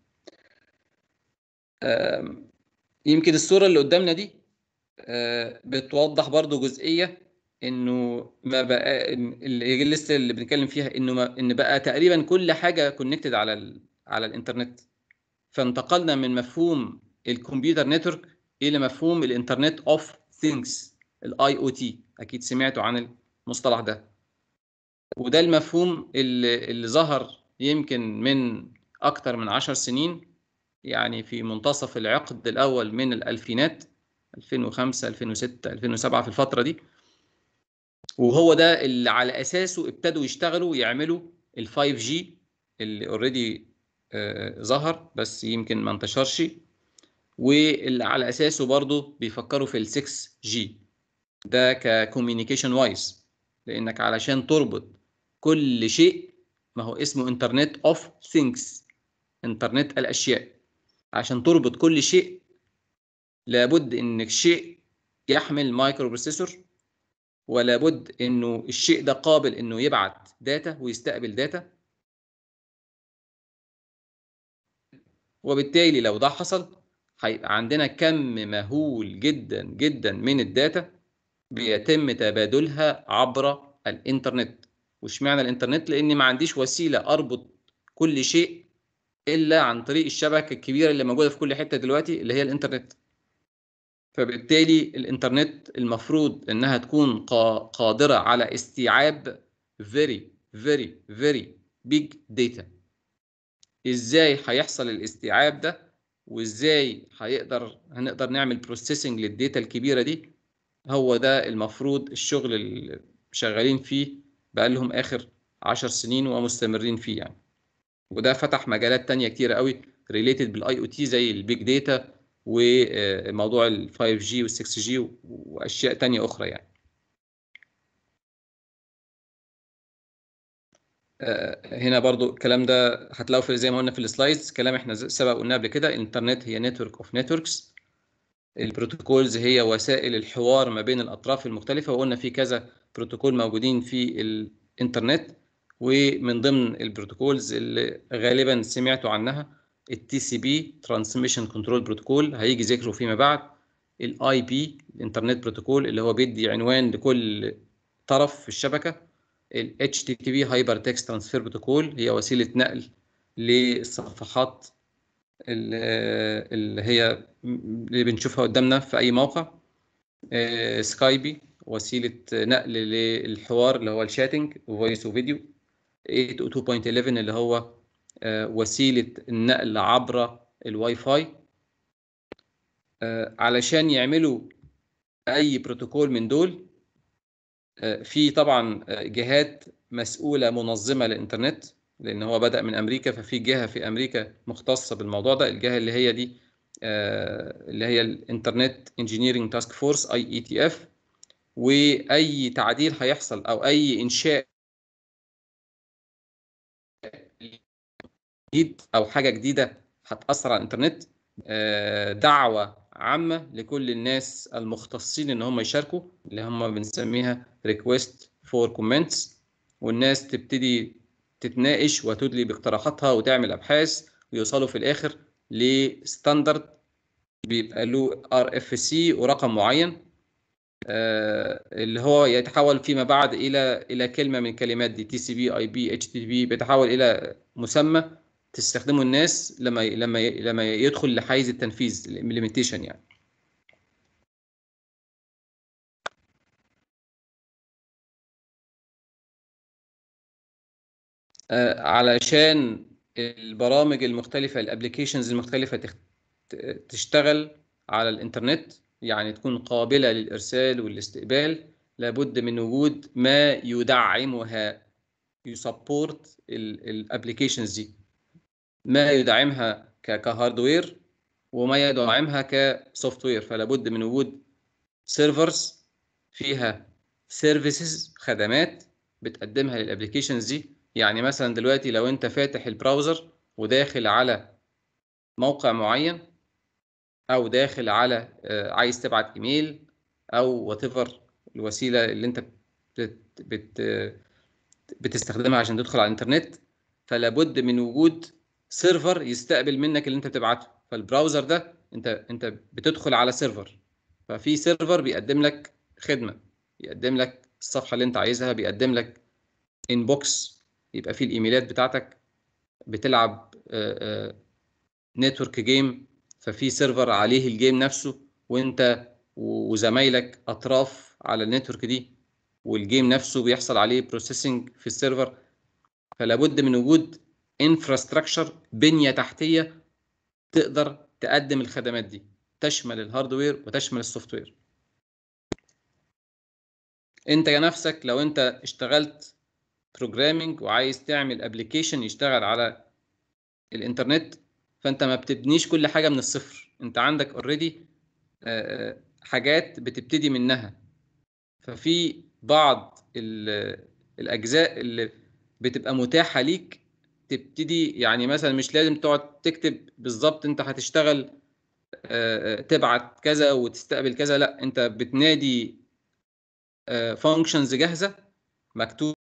S1: آم، يمكن الصوره اللي قدامنا دي آه، بتوضح برضو جزئيه انه ما بقى إن اللي هي لسه اللي بنتكلم فيها انه ما ان بقى تقريبا كل حاجه كونكتد على ال على الانترنت فانتقلنا من مفهوم الكمبيوتر نتورك الى مفهوم الانترنت اوف ثينجز الاي او تي اكيد سمعتوا عن المصطلح ده وده المفهوم اللي, اللي ظهر يمكن من اكتر من عشر سنين يعني في منتصف العقد الاول من الالفينات 2005 2006 2007 في الفتره دي وهو ده اللي على اساسه ابتدوا يشتغلوا يعملوا ال 5 جي اللي اوريدي ظهر بس يمكن ما انتشرش واللي على اساسه برضه بيفكروا في ال 6 جي ده ككوميونيكيشن وايز لانك علشان تربط كل شيء ما هو اسمه انترنت اوف ثينكس انترنت الاشياء عشان تربط كل شيء لابد ان الشيء يحمل مايكرو بروسيسور ولا بد انه الشيء ده قابل انه يبعت داتا ويستقبل داتا وبالتالي لو ده حصل هيبقى عندنا كم مهول جدا جدا من الداتا بيتم تبادلها عبر الانترنت واشمعنى الانترنت لان ما عنديش وسيله اربط كل شيء الا عن طريق الشبكه الكبيره اللي موجوده في كل حته دلوقتي اللي هي الانترنت فبالتالي الانترنت المفروض انها تكون قا- قادره على استيعاب very very very big data ازاي هيحصل الاستيعاب ده وازاي هيقدر هنقدر نعمل بروسيسنج للداتا الكبيره دي هو ده المفروض الشغل اللي شغالين فيه بقالهم اخر عشر سنين ومستمرين فيه يعني وده فتح مجالات تانية كتيرة قوي ريليتد بالاي او تي زي البيج داتا وموضوع ال 5 جي وال 6 جي واشياء تانية اخرى يعني آه، هنا برضو الكلام ده هتلاقوا في زي ما قلنا في السلايدز كلام احنا ز- سبق قلناه قبل كده الانترنت هي نتورك اوف نتوركس البروتوكولز هي وسائل الحوار ما بين الاطراف المختلفه وقلنا في كذا بروتوكول موجودين في الانترنت ومن ضمن البروتوكولز اللي غالبا سمعتوا عنها التي سي بي ترانسميشن كنترول بروتوكول هيجي ذكره فيما بعد الاي بي الانترنت بروتوكول اللي هو بيدي عنوان لكل طرف في الشبكه ال HTTP هايبر تكست ترانسفير بروتوكول هي وسيله نقل للصفحات ال- اللي هي اللي بنشوفها قدامنا في اي موقع آه، سكايبي وسيله نقل للحوار اللي هو الشاتنج وفويس وفيديو 802.11 اللي هو آه، وسيله النقل عبر الواي فاي آه، علشان يعملوا اي بروتوكول من دول آه، في طبعا آه، جهات مسؤوله منظمه للانترنت لان هو بدا من امريكا ففي جهه في امريكا مختصه بالموضوع ده الجهه اللي هي دي آه، اللي هي الانترنت انجينيرنج تاسك فورس اي اي تي اف واي تعديل هيحصل او اي انشاء جديد او حاجه جديده هتاثر على الانترنت آه، دعوه عامه لكل الناس المختصين ان هم يشاركوا اللي هم بنسميها ريكويست فور كومنتس والناس تبتدي تتناقش وتدلي باقتراحاتها وتعمل ابحاث ويوصلوا في الاخر لستاندرد بيبقى له ار اف سي ورقم معين آه، اللي هو يتحول فيما بعد الى الى كلمه من كلمات دي تي سي بي اي بي اتش تي بي بيتحول الى مسمى تستخدمه الناس لما لما لما يدخل لحيز التنفيذ الامبلمنتيشن يعني آه، علشان البرامج المختلفة الابليكيشنز المختلفة تخ- ت- تشتغل على الانترنت يعني تكون قابلة للإرسال والاستقبال لابد من وجود ما يدعمها يسبورت الابليكيشنز دي ما يدعمها ك- كهاردوير وما يدعمها كسوفت وير فلا بد من وجود سيرفرز فيها سيرفيسز خدمات بتقدمها للابلكيشنز دي يعني مثلا دلوقتي لو انت فاتح البراوزر وداخل على موقع معين او داخل على آه، عايز تبعت ايميل او وات ايفر الوسيله اللي انت بت بت بتستخدمها عشان تدخل على الانترنت فلا بد من وجود سيرفر يستقبل منك اللي انت بتبعته فالبراوزر ده انت انت بتدخل على سيرفر ففي سيرفر بيقدم لك خدمه بيقدم لك الصفحه اللي انت عايزها بيقدم لك انبوكس يبقى فيه الايميلات بتاعتك بتلعب نتورك جيم ففي سيرفر عليه الجيم نفسه وانت وزمايلك اطراف على النتورك دي والجيم نفسه بيحصل عليه بروسيسنج في السيرفر فلا بد من وجود انفراستراكشر بنيه تحتيه تقدر تقدم الخدمات دي تشمل الهاردوير وتشمل السوفت وير انت نفسك لو انت اشتغلت بروجرامينج وعايز تعمل ابلكيشن يشتغل على الانترنت فانت ما بتبنيش كل حاجه من الصفر انت عندك اوريدي حاجات بتبتدي منها ففي بعض ال- الاجزاء اللي بتبقى متاحه ليك تبتدي يعني مثلا مش لازم تقعد تكتب بالظبط انت هتشتغل آه، آه، تبعت كذا وتستقبل كذا لا انت بتنادي فانكشنز جاهزه مكتوبه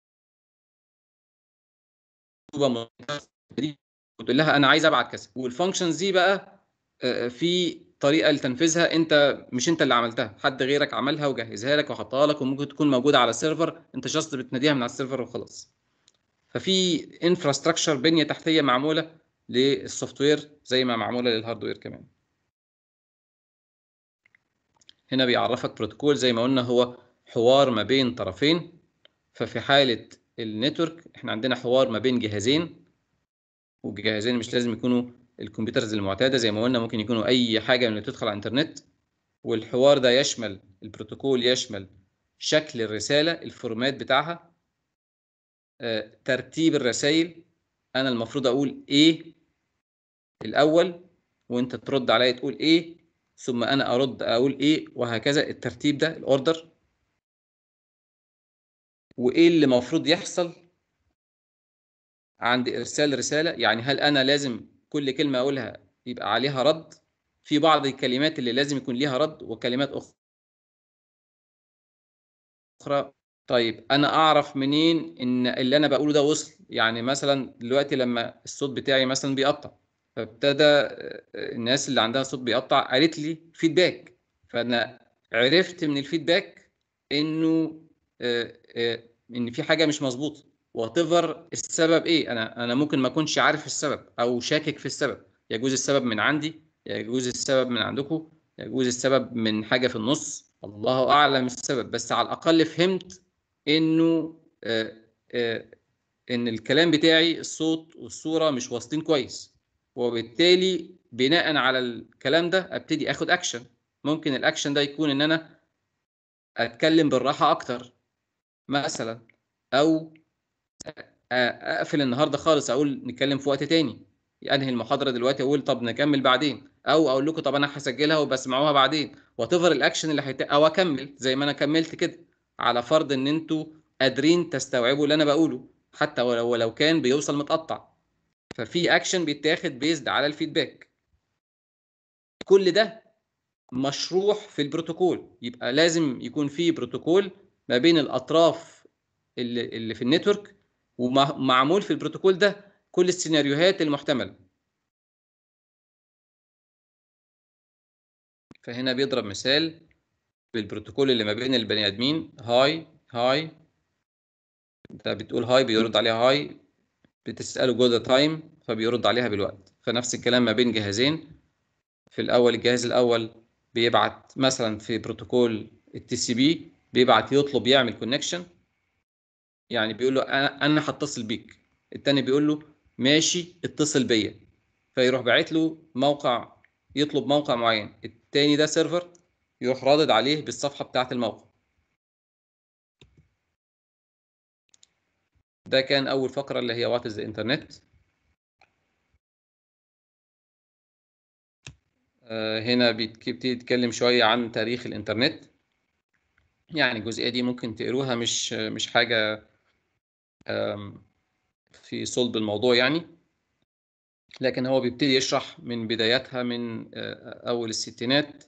S1: دي وتقول لها انا عايز ابعت كذا والفانكشنز دي بقى آه، في طريقه لتنفيذها انت مش انت اللي عملتها حد غيرك عملها وجهزها لك وحطها لك وممكن تكون موجوده على سيرفر انت جاست بتناديها من على السيرفر وخلاص ففي انفراستراكشر بنيه تحتيه معموله للسوفت وير زي ما معموله للهاردوير كمان هنا بيعرفك بروتوكول زي ما قلنا هو حوار ما بين طرفين ففي حاله النتورك احنا عندنا حوار ما بين جهازين والجهازين مش لازم يكونوا الكمبيوترز المعتاده زي ما قلنا ممكن يكونوا اي حاجه من اللي تدخل على الانترنت والحوار ده يشمل البروتوكول يشمل شكل الرساله الفورمات بتاعها آه، ترتيب الرسائل انا المفروض اقول ايه الاول وانت ترد عليا تقول ايه ثم انا ارد اقول ايه وهكذا الترتيب ده الاوردر وايه اللي المفروض يحصل عند ارسال رساله يعني هل انا لازم كل كلمه اقولها يبقى عليها رد في بعض الكلمات اللي لازم يكون ليها رد وكلمات اخرى طيب انا اعرف منين ان اللي انا بقوله ده وصل يعني مثلا دلوقتي لما الصوت بتاعي مثلا بيقطع فابتدى آه، الناس اللي عندها صوت بيقطع قالت لي فيدباك فانا عرفت من الفيدباك انه آه، آه، ان في حاجه مش مظبوطه واتيفر السبب ايه انا انا ممكن ما اكونش عارف السبب او شاكك في السبب يجوز السبب من عندي يجوز السبب من عندكم يجوز السبب من حاجه في النص الله اعلم السبب بس على الاقل فهمت انه آه، آه، ان الكلام بتاعي الصوت والصوره مش واصلين كويس وبالتالي بناء على الكلام ده ابتدي اخد اكشن ممكن الاكشن ده يكون ان انا اتكلم بالراحه اكتر مثلا او اقفل النهارده خالص اقول نتكلم في وقت تاني انهي المحاضره دلوقتي اقول طب نكمل بعدين او اقول لكم طب انا هسجلها وبسمعوها بعدين وتفر الاكشن اللي هيت... او اكمل زي ما انا كملت كده على فرض ان انتوا قادرين تستوعبوا اللي انا بقوله حتى ولو ولو كان بيوصل متقطع ففي اكشن بيتاخد بيزد على الفيدباك كل ده مشروح في البروتوكول يبقى لازم يكون في بروتوكول ما بين الاطراف اللي, اللي في النتورك ومعمول في البروتوكول ده كل السيناريوهات المحتمله فهنا بيضرب مثال بالبروتوكول اللي ما بين البني ادمين هاي هاي انت بتقول هاي بيرد عليها هاي بتساله جو ذا تايم فبيرد عليها بالوقت فنفس الكلام ما بين جهازين في الاول الجهاز الاول بيبعت مثلا في بروتوكول التي سي بي بيبعت يطلب يعمل كونكشن يعني بيقول له انا انا هتصل بيك التاني بيقول له ماشي اتصل بيا فيروح باعت له موقع يطلب موقع معين التاني ده سيرفر يروح رادد عليه بالصفحه بتاعه الموقع ده كان اول فقره اللي هي وات از انترنت آه، هنا بيبتدي يتكلم شوية عن تاريخ الإنترنت يعني الجزئية دي ممكن تقروها مش مش حاجة آم، في صلب الموضوع يعني لكن هو بيبتدي يشرح من بداياتها من آه، أول الستينات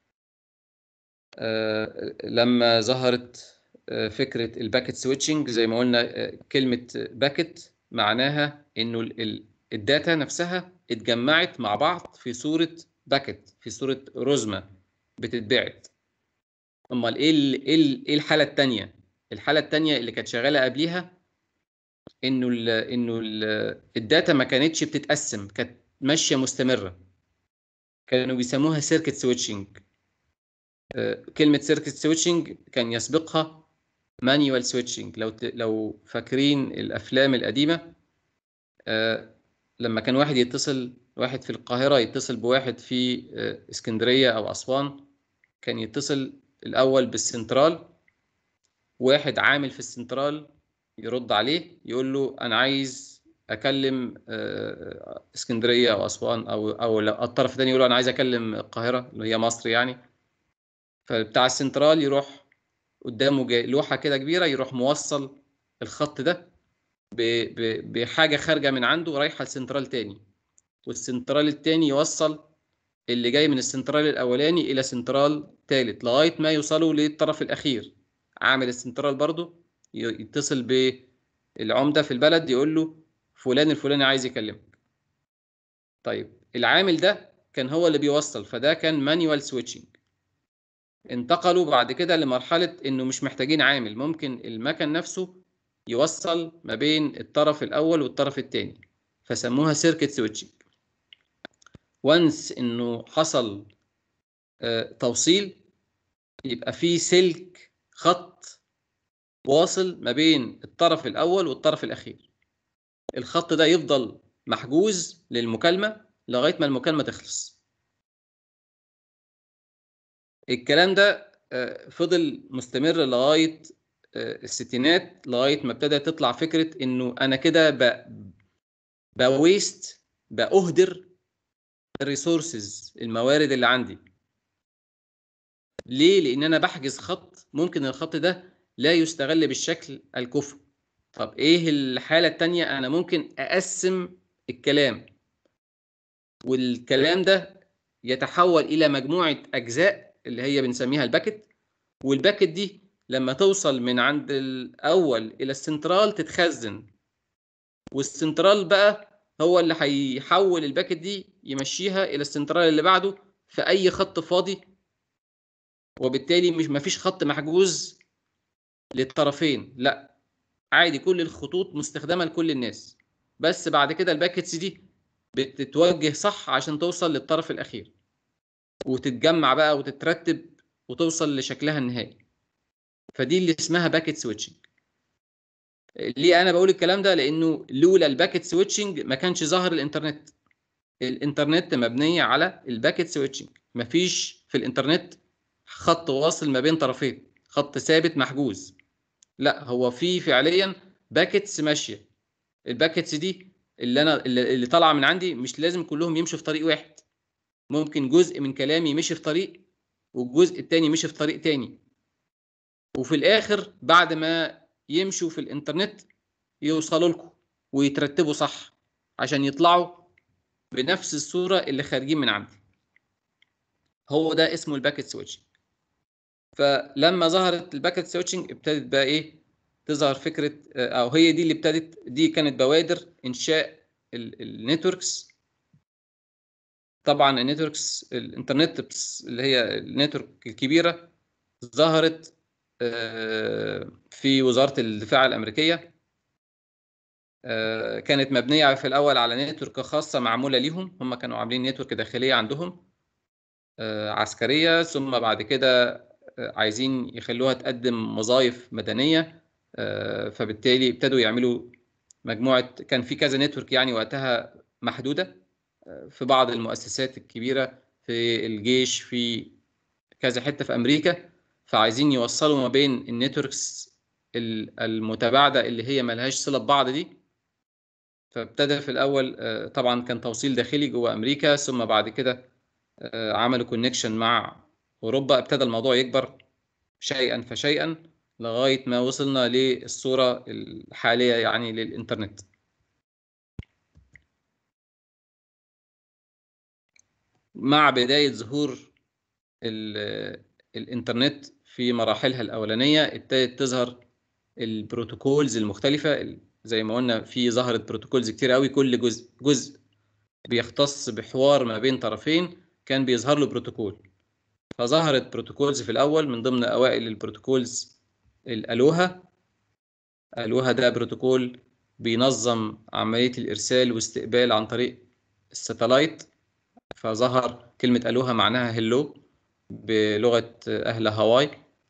S1: آه، لما ظهرت آه، فكرة الباكت سويتشنج زي ما قلنا آه، كلمة باكت معناها إنه ال- ال- الداتا نفسها اتجمعت مع بعض في صورة باكت في صورة رزمة بتتبعت امال ايه ال- ايه ال- ايه الحاله الثانيه الحاله الثانيه اللي كانت شغاله قبليها انه ال انه ال الداتا ما كانتش بتتقسم كانت ماشيه مستمره كانوا بيسموها سيركت سويتشنج كلمه سيركت سويتشنج كان يسبقها مانيوال سويتشنج لو ت- لو فاكرين الافلام القديمه آه، لما كان واحد يتصل واحد في القاهره يتصل بواحد في آه، اسكندريه او اسوان كان يتصل الأول بالسنترال واحد عامل في السنترال يرد عليه يقول له أنا عايز أكلم آه، اسكندرية أو أسوان أو أو لا، الطرف الثاني يقول له أنا عايز أكلم القاهرة اللي هي مصر يعني فبتاع السنترال يروح قدامه جاي لوحة كده كبيرة يروح موصل الخط ده ب- ب- بحاجة خارجة من عنده رايحة لسنترال تاني والسنترال التاني يوصل اللي جاي من السنترال الاولاني الى سنترال ثالث لغايه ما يوصلوا للطرف الاخير عامل السنترال برضو ي- يتصل بالعمده في البلد يقول له فلان الفلاني عايز يكلمك طيب العامل ده كان هو اللي بيوصل فده كان مانيوال سويتشنج انتقلوا بعد كده لمرحله انه مش محتاجين عامل ممكن المكن نفسه يوصل ما بين الطرف الاول والطرف الثاني فسموها سيركت سويتشنج وانس انه حصل آه، توصيل يبقى في سلك خط واصل ما بين الطرف الاول والطرف الاخير الخط ده يفضل محجوز للمكالمه لغايه ما المكالمه تخلص الكلام ده آه، فضل مستمر لغايه آه، الستينات لغايه ما ابتدت تطلع فكره انه انا كده ب- بويست باهدر الريسورسز الموارد اللي عندي ليه لان انا بحجز خط ممكن الخط ده لا يستغل بالشكل الكفء طب ايه الحاله التانية انا ممكن اقسم الكلام والكلام ده يتحول الى مجموعه اجزاء اللي هي بنسميها الباكت والباكت دي لما توصل من عند الاول الى السنترال تتخزن والسنترال بقى هو اللي هيحول الباكت دي يمشيها الى السنترال اللي بعده في اي خط فاضي وبالتالي مش مفيش خط محجوز للطرفين لا عادي كل الخطوط مستخدمه لكل الناس بس بعد كده الباكتس دي بتتوجه صح عشان توصل للطرف الاخير وتتجمع بقى وتترتب وتوصل لشكلها النهائي فدي اللي اسمها باكت سويتشنج ليه انا بقول الكلام ده لانه لولا الباكت سويتشنج ما كانش ظهر الانترنت الانترنت مبنيه على الباكت سويتشنج مفيش في الانترنت خط واصل ما بين طرفين خط ثابت محجوز لا هو في فعليا باكتس ماشيه الباكتس دي اللي انا اللي اللي طالعه من عندي مش لازم كلهم يمشوا في طريق واحد ممكن جزء من كلامي مشي في طريق والجزء التاني مشي في طريق تاني وفي الاخر بعد ما يمشوا في الانترنت يوصلوا لكم ويترتبوا صح عشان يطلعوا بنفس الصوره اللي خارجين من عندي هو ده اسمه الباكت سويتشنج فلما ظهرت الباكت سويتشنج ابتدت بقى ايه تظهر فكره او هي دي اللي ابتدت دي كانت بوادر انشاء النتوركس طبعا النتوركس الانترنت بس- اللي هي النتورك الكبيره ظهرت آه، في وزاره الدفاع الامريكيه آه، كانت مبنيه في الاول على نتورك خاصه معموله ليهم هم كانوا عاملين نتورك داخليه عندهم آه، عسكريه ثم بعد كده آه، عايزين يخلوها تقدم وظائف مدنيه آه، فبالتالي ابتدوا يعملوا مجموعه كان في كذا نتورك يعني وقتها محدوده آه، في بعض المؤسسات الكبيره في الجيش في كذا حته في امريكا فعايزين يوصلوا ما بين النتوركس ال- المتباعده اللي هي ملهاش صله ببعض دي فابتدى في الاول آه، طبعا كان توصيل داخلي جوه امريكا ثم بعد كده آه، عملوا كونكشن مع اوروبا ابتدى الموضوع يكبر شيئا فشيئا لغايه ما وصلنا للصوره الحاليه يعني للانترنت مع بدايه ظهور ال- الانترنت في مراحلها الاولانيه ابتدت تظهر البروتوكولز المختلفه ال- زي ما قلنا في ظهرت بروتوكولز كتير قوي كل جزء جزء بيختص بحوار ما بين طرفين كان بيظهر له بروتوكول فظهرت بروتوكولز في الاول من ضمن اوائل البروتوكولز الالوها الوها ده بروتوكول بينظم عمليه الارسال واستقبال عن طريق الساتلايت فظهر كلمه الوها معناها هلو بلغه اهل هاواي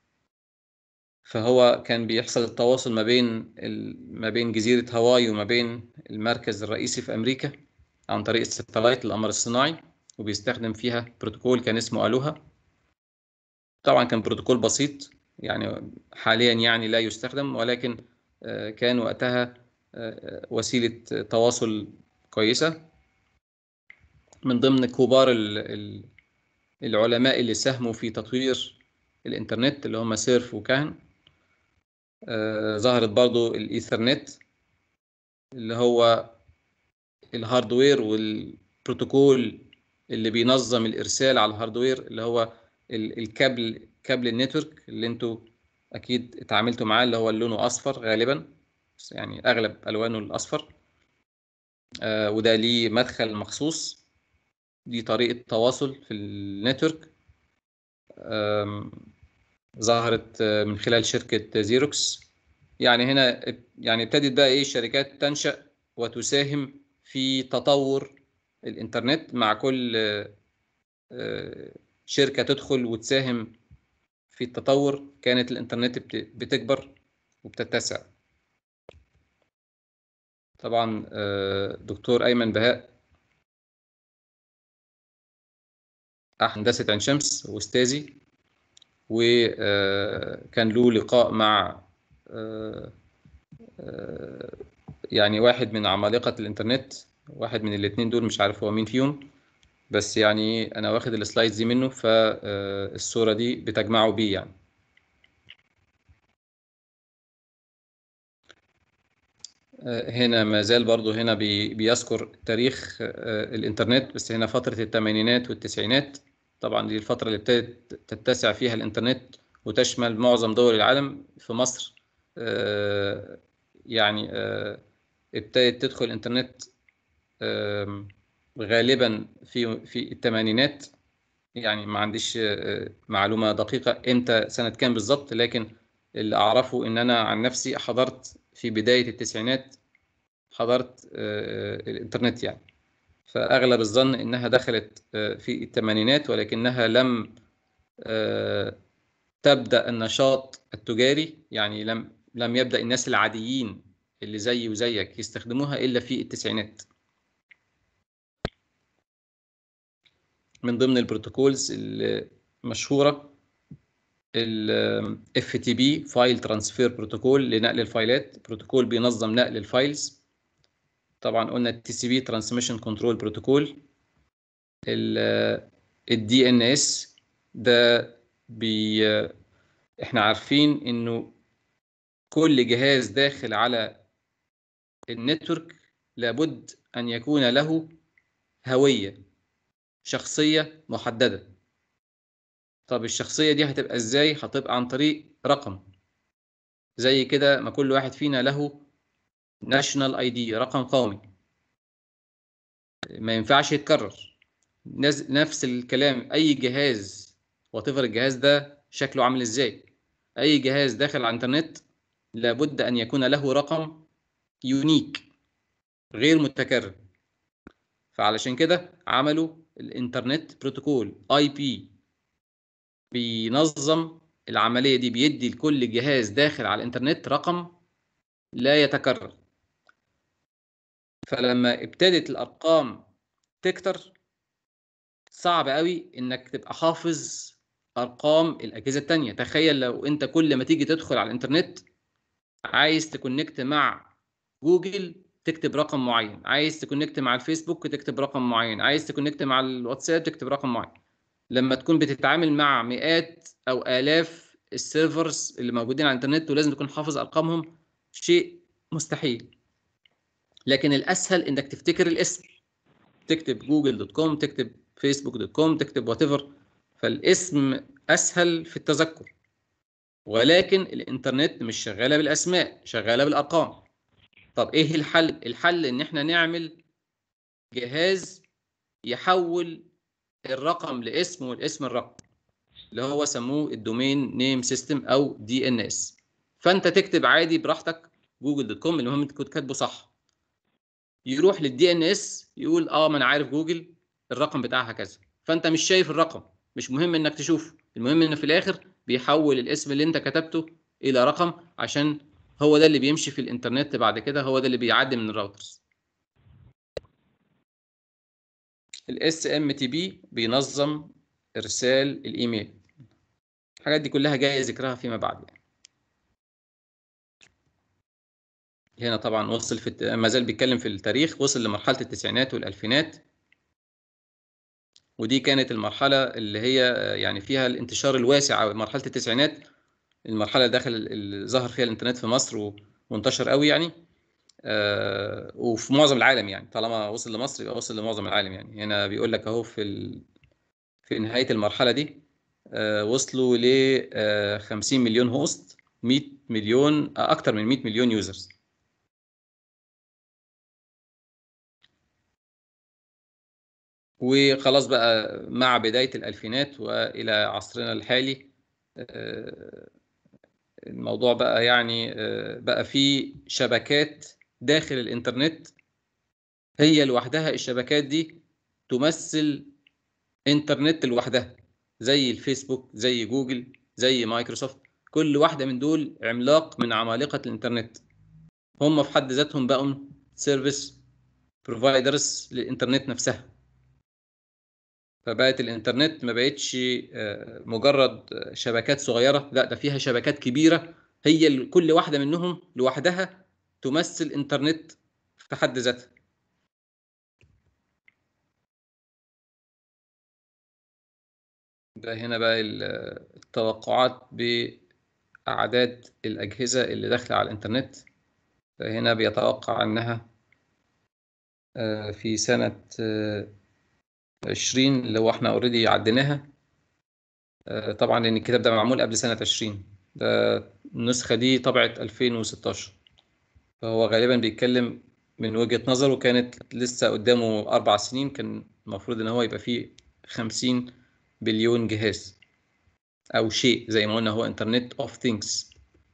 S1: فهو كان بيحصل التواصل ما بين ال... ما بين جزيره هاواي وما بين المركز الرئيسي في امريكا عن طريق الساتلايت القمر الصناعي وبيستخدم فيها بروتوكول كان اسمه الوها طبعا كان بروتوكول بسيط يعني حاليا يعني لا يستخدم ولكن آه، كان وقتها آه، وسيلة تواصل كويسة من ضمن كبار ال- ال- العلماء اللي ساهموا في تطوير الإنترنت اللي هم سيرف وكاهن آه، ظهرت برضو الإيثرنت اللي هو الهاردوير والبروتوكول اللي بينظم الإرسال على الهاردوير اللي هو ال- الكابل كابل النتورك اللي انتوا اكيد اتعاملتوا معاه اللي هو لونه اصفر غالبا بس يعني اغلب الوانه الاصفر آه وده ليه مدخل مخصوص دي طريقة تواصل في النتورك آم، ظهرت آه، من خلال شركة زيروكس يعني هنا اب- يعني ابتدت بقى ايه الشركات تنشأ وتساهم في تطور الانترنت مع كل آه، آه، شركة تدخل وتساهم في التطور كانت الإنترنت بت- بتكبر وبتتسع طبعا آه، دكتور أيمن بهاء هندسة عين شمس وأستاذي وكان له لقاء مع آه، آه، يعني واحد من عمالقة الإنترنت واحد من الاتنين دول مش عارف هو مين فيهم بس يعني أنا واخد السلايدز دي منه فالصورة دي بتجمعه بيه يعني آه، هنا ما زال برضو هنا بي- بيذكر تاريخ آه، الإنترنت بس هنا فترة الثمانينات والتسعينات طبعا دي الفترة اللي ابتدت تتسع فيها الإنترنت وتشمل معظم دول العالم في مصر آه، يعني آه، ابتدت تدخل الإنترنت آم، غالبا في في الثمانينات يعني ما عنديش آه، معلومة دقيقة امتى سنة كام بالظبط لكن اللي أعرفه إن أنا عن نفسي حضرت في بداية التسعينات حضرت آه، الإنترنت يعني فأغلب الظن إنها دخلت آه، في الثمانينات ولكنها لم آه، تبدأ النشاط التجاري يعني لم لم يبدأ الناس العاديين اللي زيي وزيك يستخدموها إلا في التسعينات من ضمن البروتوكولز المشهورة ال FTP فايل ترانسفير بروتوكول لنقل الفايلات بروتوكول بينظم نقل الفايلز طبعا قلنا ال TCP ترانسميشن كنترول بروتوكول ال DNS ده بي احنا عارفين انه كل جهاز داخل على النتورك لابد ان يكون له هوية شخصية محددة طب الشخصية دي هتبقى ازاي هتبقى عن طريق رقم زي كده ما كل واحد فينا له ناشونال اي دي رقم قومي ما ينفعش يتكرر نز- نفس الكلام اي جهاز واتيفر الجهاز ده شكله عامل ازاي اي جهاز داخل على الانترنت لابد ان يكون له رقم يونيك غير متكرر فعلشان كده عملوا الانترنت بروتوكول اي بي بينظم العملية دي بيدي لكل جهاز داخل على الانترنت رقم لا يتكرر فلما ابتدت الارقام تكتر صعب قوي انك تبقى حافظ ارقام الاجهزه التانية تخيل لو انت كل ما تيجي تدخل على الانترنت عايز تكونكت مع جوجل تكتب رقم معين عايز تكونكت مع الفيسبوك تكتب رقم معين عايز تكونكت مع الواتساب تكتب رقم معين لما تكون بتتعامل مع مئات او الاف السيرفرز اللي موجودين على الانترنت ولازم تكون حافظ ارقامهم شيء مستحيل لكن الاسهل انك تفتكر الاسم تكتب جوجل دوت كوم تكتب فيسبوك دوت كوم تكتب وات ايفر فالاسم اسهل في التذكر ولكن الانترنت مش شغاله بالاسماء شغاله بالارقام طب ايه الحل الحل ان احنا نعمل جهاز يحول الرقم لاسم والاسم الرقم اللي هو سموه الدومين نيم سيستم او دي ان اس فانت تكتب عادي براحتك جوجل دوت كوم المهم انت كنت كاتبه صح يروح للدي ان اس يقول اه ما انا عارف جوجل الرقم بتاعها كذا فانت مش شايف الرقم مش مهم انك تشوفه المهم انه في الاخر بيحول الاسم اللي انت كتبته الى رقم عشان هو ده اللي بيمشي في الانترنت بعد كده هو ده اللي بيعدي من الراوترز الاس ام تي بي بينظم ارسال الايميل الحاجات دي كلها جايه ذكرها فيما بعد يعني. هنا طبعا وصل في الت... ما زال بيتكلم في التاريخ وصل لمرحله التسعينات والالفينات ودي كانت المرحله اللي هي يعني فيها الانتشار الواسع مرحله التسعينات المرحله اللي دخل اللي ظهر فيها الانترنت في مصر و... وانتشر قوي يعني آه وفي معظم العالم يعني طالما وصل لمصر يبقى وصل لمعظم العالم يعني هنا بيقول لك اهو في ال... في نهايه المرحله دي آه وصلوا ل آه 50 مليون هوست 100 مليون آه اكتر من 100 مليون يوزرز وخلاص بقى مع بداية الألفينات وإلى عصرنا الحالي الموضوع بقى يعني بقى فيه شبكات داخل الإنترنت هي لوحدها الشبكات دي تمثل إنترنت لوحدها زي الفيسبوك زي جوجل زي مايكروسوفت كل واحدة من دول عملاق من عمالقة الإنترنت هم في حد ذاتهم بقوا سيرفيس بروفايدرز للإنترنت نفسها فبقت الانترنت ما بقتش مجرد شبكات صغيره لا ده فيها شبكات كبيره هي كل واحده منهم لوحدها تمثل انترنت في حد ذاتها ده هنا بقى التوقعات بأعداد الأجهزة اللي داخلة على الإنترنت هنا بيتوقع أنها في سنة 20 اللي هو احنا اوريدي عديناها طبعا لان الكتاب ده معمول قبل سنة 20 ده النسخة دي طبعت 2016 فهو غالبا بيتكلم من وجهة نظره كانت لسه قدامه أربع سنين كان المفروض إن هو يبقى فيه 50 بليون جهاز أو شيء زي ما قلنا هو انترنت اوف ثينجز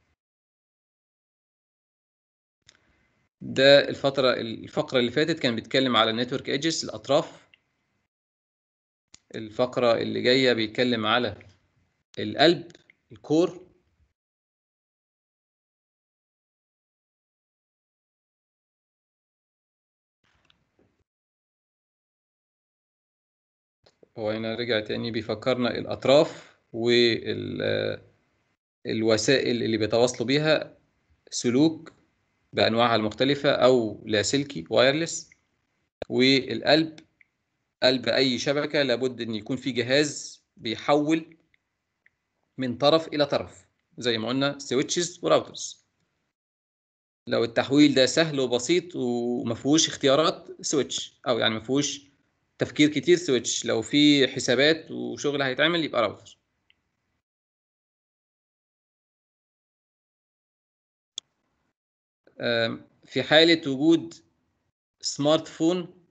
S1: ده الفترة الفقرة اللي فاتت كان بيتكلم على النتورك ايدجز الأطراف الفقرة اللي جاية بيتكلم على القلب الكور هو هنا رجع تاني بيفكرنا الأطراف والوسائل اللي بيتواصلوا بيها سلوك بأنواعها المختلفة أو لاسلكي وايرلس والقلب قلب أي شبكة لابد إن يكون في جهاز بيحول من طرف إلى طرف زي ما قلنا سويتشز وراوترز لو التحويل ده سهل وبسيط وما فيهوش اختيارات سويتش أو يعني ما فيهوش تفكير كتير سويتش لو في حسابات وشغل هيتعمل يبقى راوتر في حالة وجود سمارت فون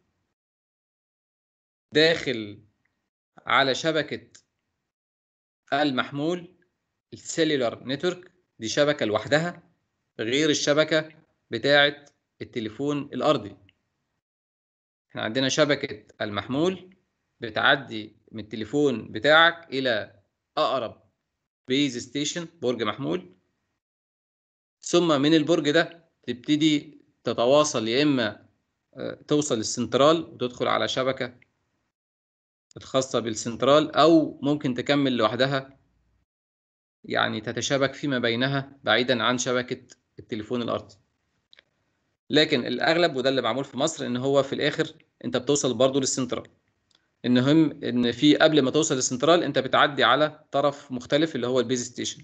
S1: داخل على شبكة المحمول السيلولار نتورك دي شبكة لوحدها غير الشبكة بتاعة التليفون الأرضي احنا عندنا شبكة المحمول بتعدي من التليفون بتاعك إلى أقرب بيز ستيشن برج محمول ثم من البرج ده تبتدي تتواصل يا إما توصل للسنترال وتدخل على شبكة الخاصة بالسنترال أو ممكن تكمل لوحدها يعني تتشابك فيما بينها بعيدا عن شبكة التليفون الأرضي لكن الاغلب وده اللي معمول في مصر ان هو في الاخر انت بتوصل برضه للسنترال المهم ان في قبل ما توصل للسنترال انت بتعدي على طرف مختلف اللي هو البيز ستيشن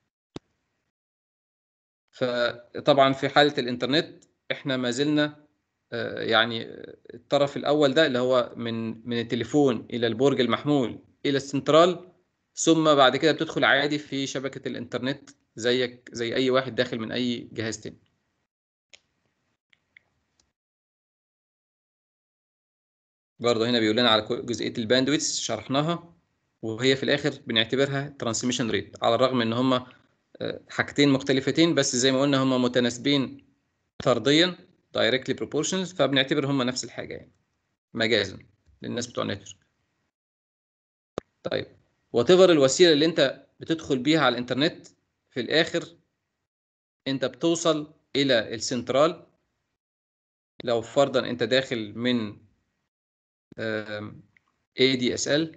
S1: فطبعا في حاله الانترنت احنا ما زلنا آه، يعني الطرف الاول ده اللي هو من من التليفون الى البرج المحمول الى السنترال ثم بعد كده بتدخل عادي في شبكه الانترنت زيك زي اي واحد داخل من اي جهاز تاني برضه هنا بيقول لنا على كو- جزئيه الباندويث شرحناها وهي في الاخر بنعتبرها ترانسميشن ريت على الرغم ان هما آه، حاجتين مختلفتين بس زي ما قلنا هما متناسبين طرديا directly proportional فبنعتبر هما نفس الحاجه يعني مجازا للناس بتوع النتورك طيب وات الوسيله اللي انت بتدخل بيها على الانترنت في الاخر انت بتوصل الى السنترال لو فرضا انت داخل من آم، ADSL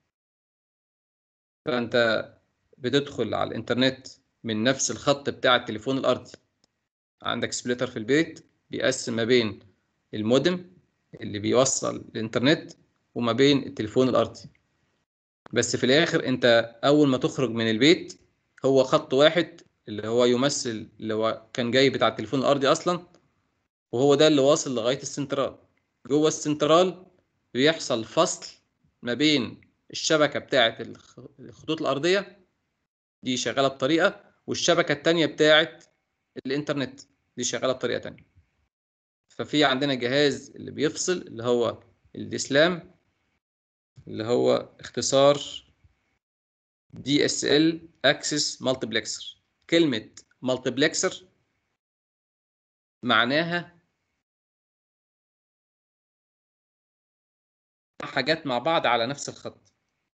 S1: فانت بتدخل على الانترنت من نفس الخط بتاع التليفون الارضي عندك سبليتر في البيت بيقسم ما بين المودم اللي بيوصل الانترنت وما بين التليفون الارضي بس في الاخر انت اول ما تخرج من البيت هو خط واحد اللي هو يمثل اللي هو كان جاي بتاع التليفون الارضي اصلا وهو ده اللي واصل لغايه السنترال جوه السنترال بيحصل فصل ما بين الشبكه بتاعه الخ- الخطوط الارضيه دي شغاله بطريقه والشبكه التانيه بتاعه الانترنت دي شغاله بطريقه تانيه ففي عندنا جهاز اللي بيفصل اللي هو الديسلام اللي هو اختصار دي اس ال اكسس مالتيبلكسر كلمه مالتيبلكسر معناها حاجات مع بعض على نفس الخط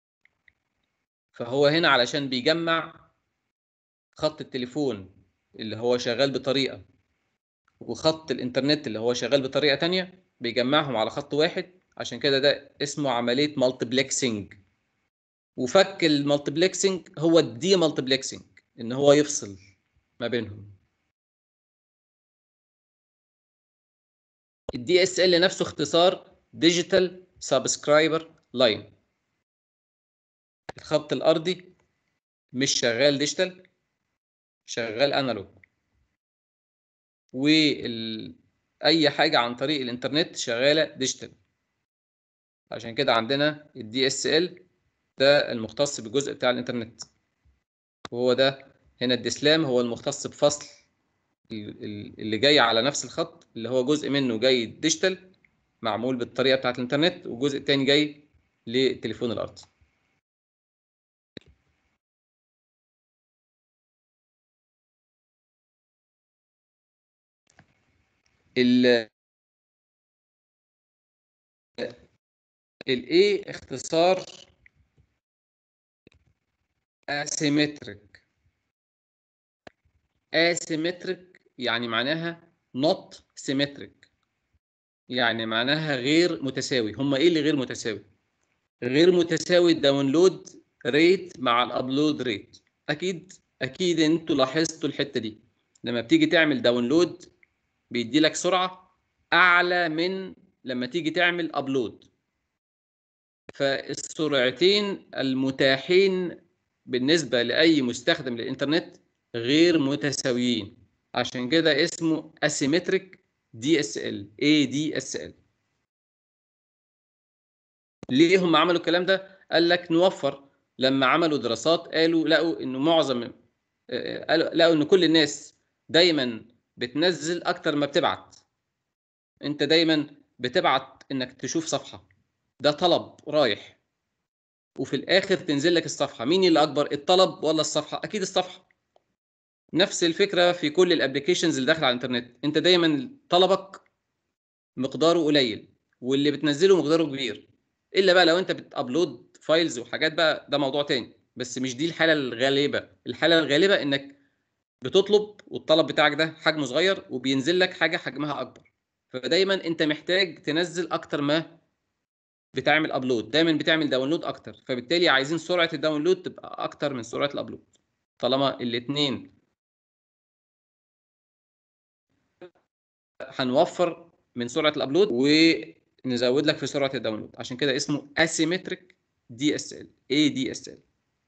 S1: فهو هنا علشان بيجمع خط التليفون اللي هو شغال بطريقة وخط الإنترنت اللي هو شغال بطريقة تانية بيجمعهم على خط واحد عشان كده ده اسمه عملية مالتيبلكسنج وفك المالتيبلكسنج هو الدي مالتيبلكسنج إن هو يفصل ما بينهم الدي اس ال نفسه اختصار ديجيتال سبسكرايبر لاين الخط الارضي مش شغال ديجيتال شغال انالوج وال اي حاجه عن طريق الانترنت شغاله ديجيتال عشان كده عندنا الدي اس ال ده المختص بالجزء بتاع الانترنت وهو ده هنا الديسلام هو المختص بفصل ال- ال- اللي جاي على نفس الخط اللي هو جزء منه جاي ديجيتال معمول بالطريقه بتاعت الانترنت والجزء التاني جاي للتليفون الارضي ال الايه اختصار asymmetric asymmetric يعني معناها not symmetric يعني معناها غير متساوي هما ايه اللي غير متساوي غير متساوي الداونلود ريت مع الابلود ريت اكيد اكيد انتوا لاحظتوا الحته دي لما بتيجي تعمل داونلود بيدي لك سرعه اعلى من لما تيجي تعمل ابلود فالسرعتين المتاحين بالنسبه لاي مستخدم للانترنت غير متساويين عشان كده اسمه asymmetric DSL ADSL ليه هم عملوا الكلام ده قال لك نوفر لما عملوا دراسات قالوا لقوا انه معظم آه، قالوا لقوا ان كل الناس دايما بتنزل اكتر ما بتبعت انت دايما بتبعت انك تشوف صفحه ده طلب رايح وفي الاخر تنزل لك الصفحه مين اللي اكبر الطلب ولا الصفحه اكيد الصفحه نفس الفكره في كل الابلكيشنز اللي داخله على الانترنت انت دايما طلبك مقداره قليل واللي بتنزله مقداره كبير الا بقى لو انت بتابلود فايلز وحاجات بقى ده موضوع تاني بس مش دي الحاله الغالبه الحاله الغالبه انك بتطلب والطلب بتاعك ده حجمه صغير وبينزل لك حاجه حجمها اكبر فدايما انت محتاج تنزل اكتر ما بتعمل ابلود دايما بتعمل داونلود اكتر فبالتالي عايزين سرعه الداونلود تبقى اكتر من سرعه الابلود طالما الاثنين هنوفر من سرعه الابلود ونزود لك في سرعه الداونلود عشان كده اسمه اسيمتريك دي اس ال اي دي اس ال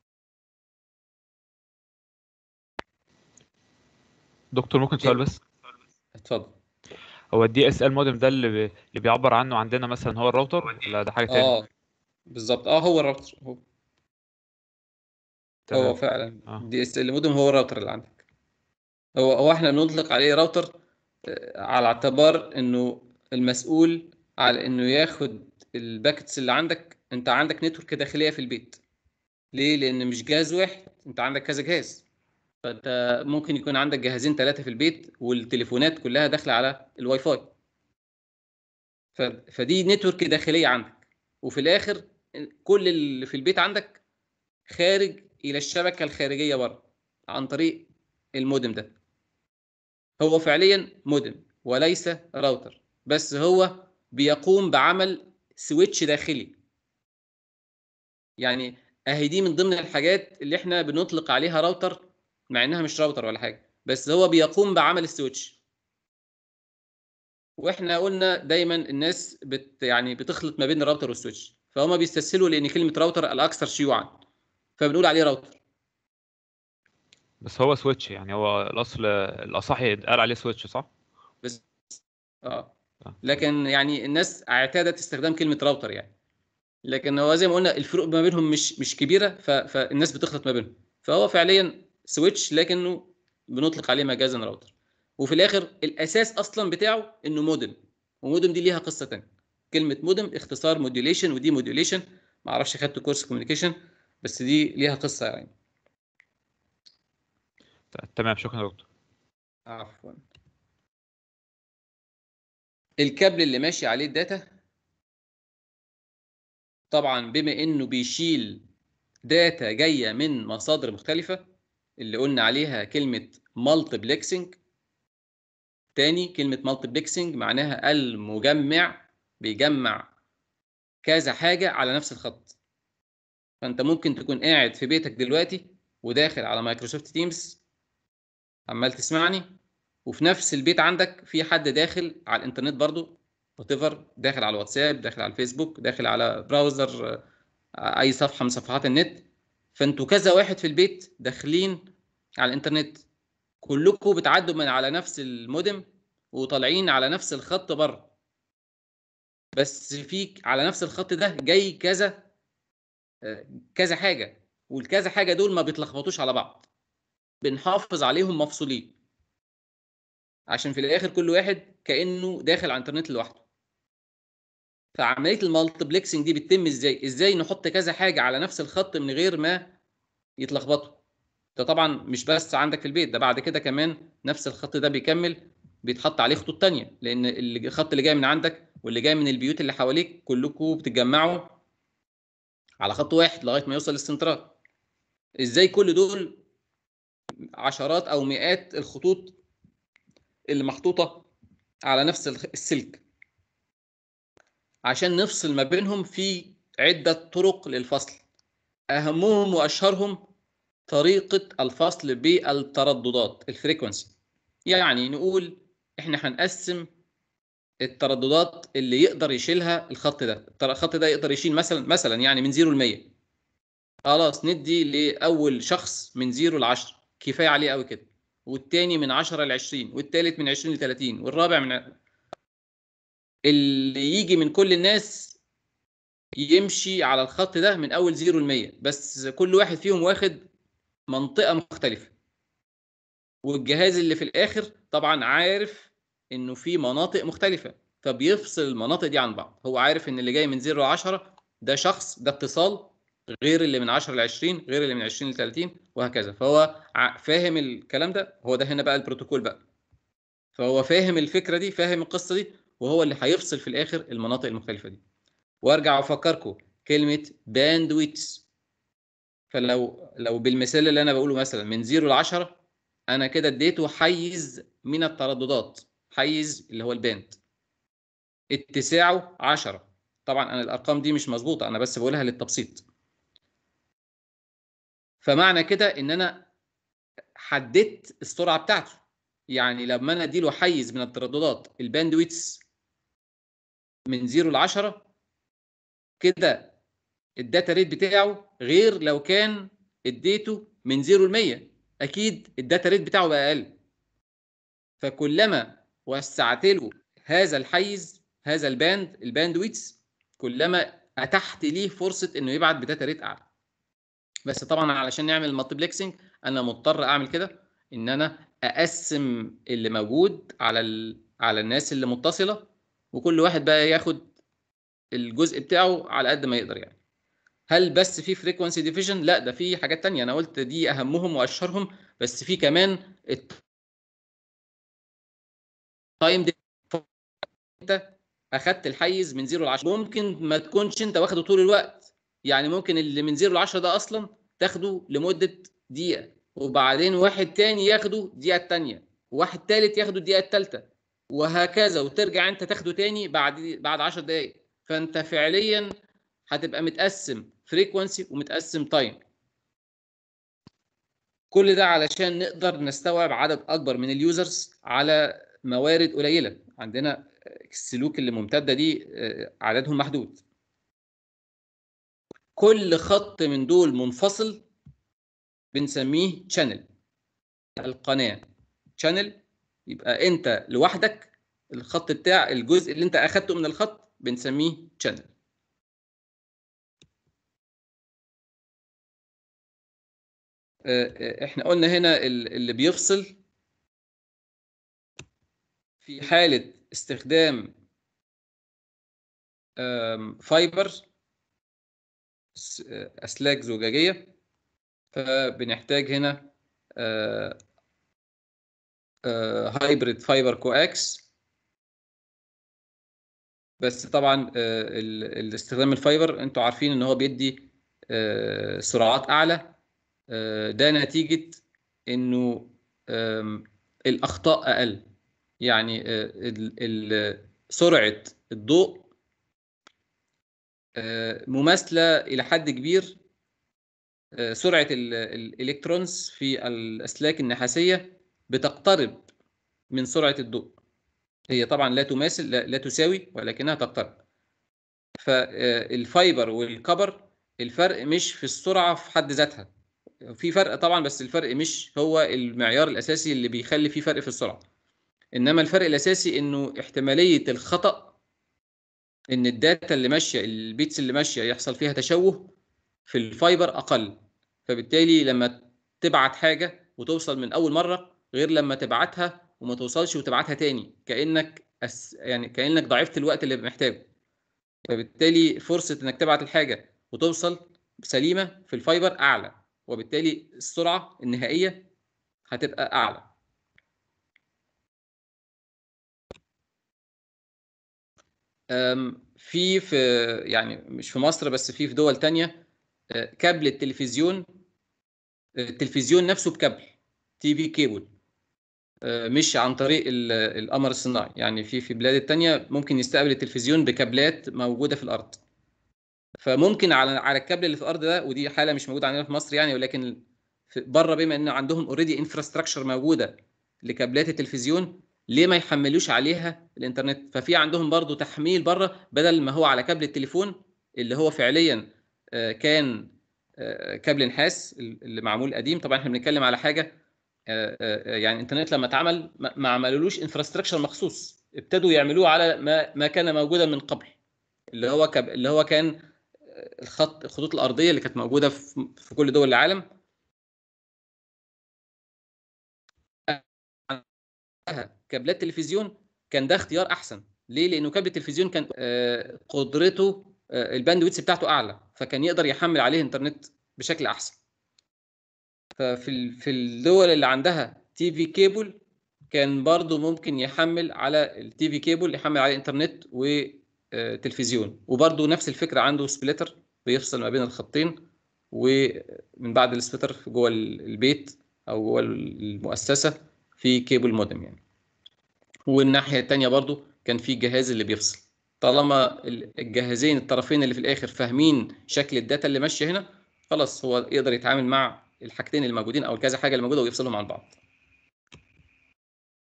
S6: دكتور ممكن سؤال بس
S1: اتفضل
S6: هو الدي اس ال مودم ده اللي بي- اللي بيعبر عنه عندنا مثلا هو الراوتر ولا ده حاجه تاني
S1: اه بالظبط اه هو الراوتر هو هو
S6: تمام
S1: فعلا
S6: اه
S1: دي اس ال مودم هو الراوتر اللي عندك هو هو احنا بنطلق عليه راوتر آه، على اعتبار انه المسؤول على انه ياخد الباكتس اللي عندك انت عندك نتورك داخليه في البيت ليه لان مش جهاز واحد انت عندك كذا جهاز فانت ممكن يكون عندك جهازين ثلاثه في البيت والتليفونات كلها داخله على الواي فاي ف- فدي نتورك داخليه عندك وفي الاخر كل اللي في البيت عندك خارج الى الشبكه الخارجيه بره عن طريق المودم ده هو فعليا مودم وليس راوتر بس هو بيقوم بعمل سويتش داخلي يعني اهي دي من ضمن الحاجات اللي احنا بنطلق عليها راوتر مع انها مش راوتر ولا حاجه بس هو بيقوم بعمل السويتش واحنا قلنا دايما الناس بت يعني بتخلط ما بين الراوتر والسويتش فهم بيستسهلوا لان كلمه راوتر الاكثر شيوعا فبنقول عليه راوتر
S6: بس هو سويتش يعني هو الاصل الاصح يتقال عليه سويتش صح
S1: بس اه
S6: آه.
S1: لكن يعني الناس اعتادت استخدام كلمه راوتر يعني لكن هو زي ما قلنا الفروق ما بينهم مش مش كبيره ف... فالناس بتخلط ما بينهم فهو فعليا سويتش لكنه بنطلق عليه مجازا راوتر وفي الاخر الاساس اصلا بتاعه انه مودم ومودم دي ليها قصه تانية كلمه مودم اختصار موديوليشن ودي موديوليشن ما اعرفش خدت كورس كوميونيكيشن بس دي ليها قصه يعني
S6: ت- تمام شكرا يا دكتور
S1: عفوا الكابل اللي ماشي عليه الداتا طبعا بما انه بيشيل داتا جايه من مصادر مختلفه اللي قلنا عليها كلمه مالتيبلكسنج تاني كلمه مالتيبلكسنج معناها المجمع بيجمع كذا حاجه على نفس الخط فانت ممكن تكون قاعد في بيتك دلوقتي وداخل على مايكروسوفت تيمز عمال تسمعني وفي نفس البيت عندك في حد داخل على الانترنت برضو وات داخل على الواتساب داخل على الفيسبوك داخل على براوزر آه، اي صفحه من صفحات النت فانتوا كذا واحد في البيت داخلين على الانترنت كلكم بتعدوا من على نفس المودم وطالعين على نفس الخط بره بس في على نفس الخط ده جاي كذا آه، كذا حاجه والكذا حاجه دول ما بيتلخبطوش على بعض بنحافظ عليهم مفصولين عشان في الاخر كل واحد كانه داخل على الانترنت لوحده فعمليه المالتيبلكسنج دي بتتم ازاي ازاي نحط كذا حاجه على نفس الخط من غير ما يتلخبطوا ده طبعا مش بس عندك في البيت ده بعد كده كمان نفس الخط ده بيكمل بيتحط عليه خطوط تانية لان اللي- الخط اللي جاي من عندك واللي جاي من البيوت اللي حواليك كلكم بتتجمعوا على خط واحد لغايه ما يوصل للسنترال ازاي كل دول عشرات او مئات الخطوط اللي محطوطه على نفس الخ- السلك عشان نفصل ما بينهم في عده طرق للفصل اهمهم واشهرهم طريقه الفصل بالترددات الفريكونسي يعني نقول احنا هنقسم الترددات اللي يقدر يشيلها الخط ده التر- الخط ده يقدر يشيل مثلا مثلا يعني من 0 ل 100 خلاص ندي لاول شخص من 0 ل 10 كفايه عليه قوي كده والتاني من 10 ل 20 والتالت من 20 ل 30 والرابع من اللي يجي من كل الناس يمشي على الخط ده من اول 0 ل 100 بس كل واحد فيهم واخد منطقه مختلفه والجهاز اللي في الاخر طبعا عارف انه في مناطق مختلفه فبيفصل المناطق دي عن بعض هو عارف ان اللي جاي من 0 ل 10 ده شخص ده اتصال غير اللي من 10 ل 20 غير اللي من 20 ل 30 وهكذا فهو ع- فاهم الكلام ده هو ده هنا بقى البروتوكول بقى فهو فاهم الفكره دي فاهم القصه دي وهو اللي هيفصل في الاخر المناطق المختلفه دي وارجع افكركم كلمه باندويتس فلو لو بالمثال اللي انا بقوله مثلا من 0 ل 10 انا كده اديته حيز من الترددات حيز اللي هو الباند اتساعه 10 طبعا انا الارقام دي مش مظبوطه انا بس بقولها للتبسيط فمعنى كده ان انا حددت السرعه بتاعته يعني لما انا اديله حيز من الترددات الباندويتس من 0 ل 10 كده الداتا ريت بتاعه غير لو كان اديته من 0 ل 100 اكيد الداتا ريت بتاعه بقى اقل فكلما وسعت له هذا الحيز هذا الباند الباندويتس كلما اتحت ليه فرصه انه يبعت بداتا ريت اعلى بس طبعا علشان نعمل المالتيبلكسنج انا مضطر اعمل كده ان انا اقسم اللي موجود على ال... على الناس اللي متصله وكل واحد بقى ياخد الجزء بتاعه على قد ما يقدر يعني هل بس في فريكوانسي ديفيجن لا ده في حاجات تانية انا قلت دي اهمهم واشهرهم بس في كمان التايم انت اخدت الحيز من 0 ل 10 ممكن ما تكونش انت واخده طول الوقت يعني ممكن اللي من 0 ل 10 ده اصلا تاخده لمده دقيقه وبعدين واحد تاني ياخده الدقيقه الثانيه وواحد تالت ياخده الدقيقه الثالثه وهكذا وترجع انت تاخده تاني بعد بعد 10 دقائق فانت فعليا هتبقى متقسم فريكوانسي ومتقسم تايم كل ده علشان نقدر نستوعب عدد اكبر من اليوزرز على موارد قليله عندنا السلوك اللي ممتده دي عددهم محدود كل خط من دول منفصل بنسميه شانل القناه شانل يبقى انت لوحدك الخط بتاع الجزء اللي انت اخدته من الخط بنسميه شانل احنا قلنا هنا اللي بيفصل في حالة استخدام فايبر أسلاك زجاجية فبنحتاج هنا هايبريد فايبر كواكس بس طبعا الاستخدام الفايبر انتوا عارفين ان هو بيدي سرعات اعلى ده نتيجة انه الاخطاء اقل يعني سرعة الضوء مماثلة إلى حد كبير سرعة الإلكترونز في الأسلاك النحاسية بتقترب من سرعة الضوء هي طبعا لا تماثل لا, لا تساوي ولكنها تقترب فالفايبر والكبر الفرق مش في السرعة في حد ذاتها في فرق طبعا بس الفرق مش هو المعيار الأساسي اللي بيخلي فيه فرق في السرعة انما الفرق الاساسي انه احتماليه الخطا ان الداتا اللي ماشيه البيتس اللي ماشيه يحصل فيها تشوه في الفايبر اقل فبالتالي لما تبعت حاجه وتوصل من اول مره غير لما تبعتها وما توصلش وتبعتها تاني كانك أس يعني كانك ضعفت الوقت اللي محتاجه فبالتالي فرصه انك تبعت الحاجه وتوصل سليمه في الفايبر اعلى وبالتالي السرعه النهائيه هتبقى اعلى في في يعني مش في مصر بس في في دول تانية كابل التلفزيون التلفزيون نفسه بكابل تي في كيبل مش عن طريق القمر الصناعي يعني في في بلاد التانية ممكن يستقبل التلفزيون بكابلات موجودة في الأرض فممكن على على الكابل اللي في الأرض ده ودي حالة مش موجودة عندنا في مصر يعني ولكن بره بما إن عندهم اوريدي انفراستراكشر موجودة لكابلات التلفزيون ليه ما يحملوش عليها الانترنت ففي عندهم برضو تحميل بره بدل ما هو على كابل التليفون اللي هو فعليا كان كابل نحاس اللي معمول قديم طبعا احنا بنتكلم على حاجه يعني الانترنت لما اتعمل ما عملولوش انفراستراكشر مخصوص ابتدوا يعملوه على ما ما كان موجودا من قبل اللي هو كب... اللي هو كان الخط الخطوط الارضيه اللي كانت موجوده في, في كل دول العالم كابلات تلفزيون كان ده اختيار احسن ليه لانه كابل التلفزيون كان قدرته الباندويتس بتاعته اعلى فكان يقدر يحمل عليه انترنت بشكل احسن ففي في الدول اللي عندها تي في كيبل كان برضو ممكن يحمل على التي في كيبل يحمل عليه انترنت وتلفزيون وبرضو نفس الفكره عنده سبليتر بيفصل ما بين الخطين ومن بعد السبليتر جوه البيت او جوه المؤسسه في كيبل مودم يعني والناحيه الثانيه برضو كان في جهاز اللي بيفصل طالما الجهازين الطرفين اللي في الاخر فاهمين شكل الداتا اللي ماشيه هنا خلاص هو يقدر يتعامل مع الحاجتين اللي موجودين او كذا حاجه اللي موجوده ويفصلهم عن بعض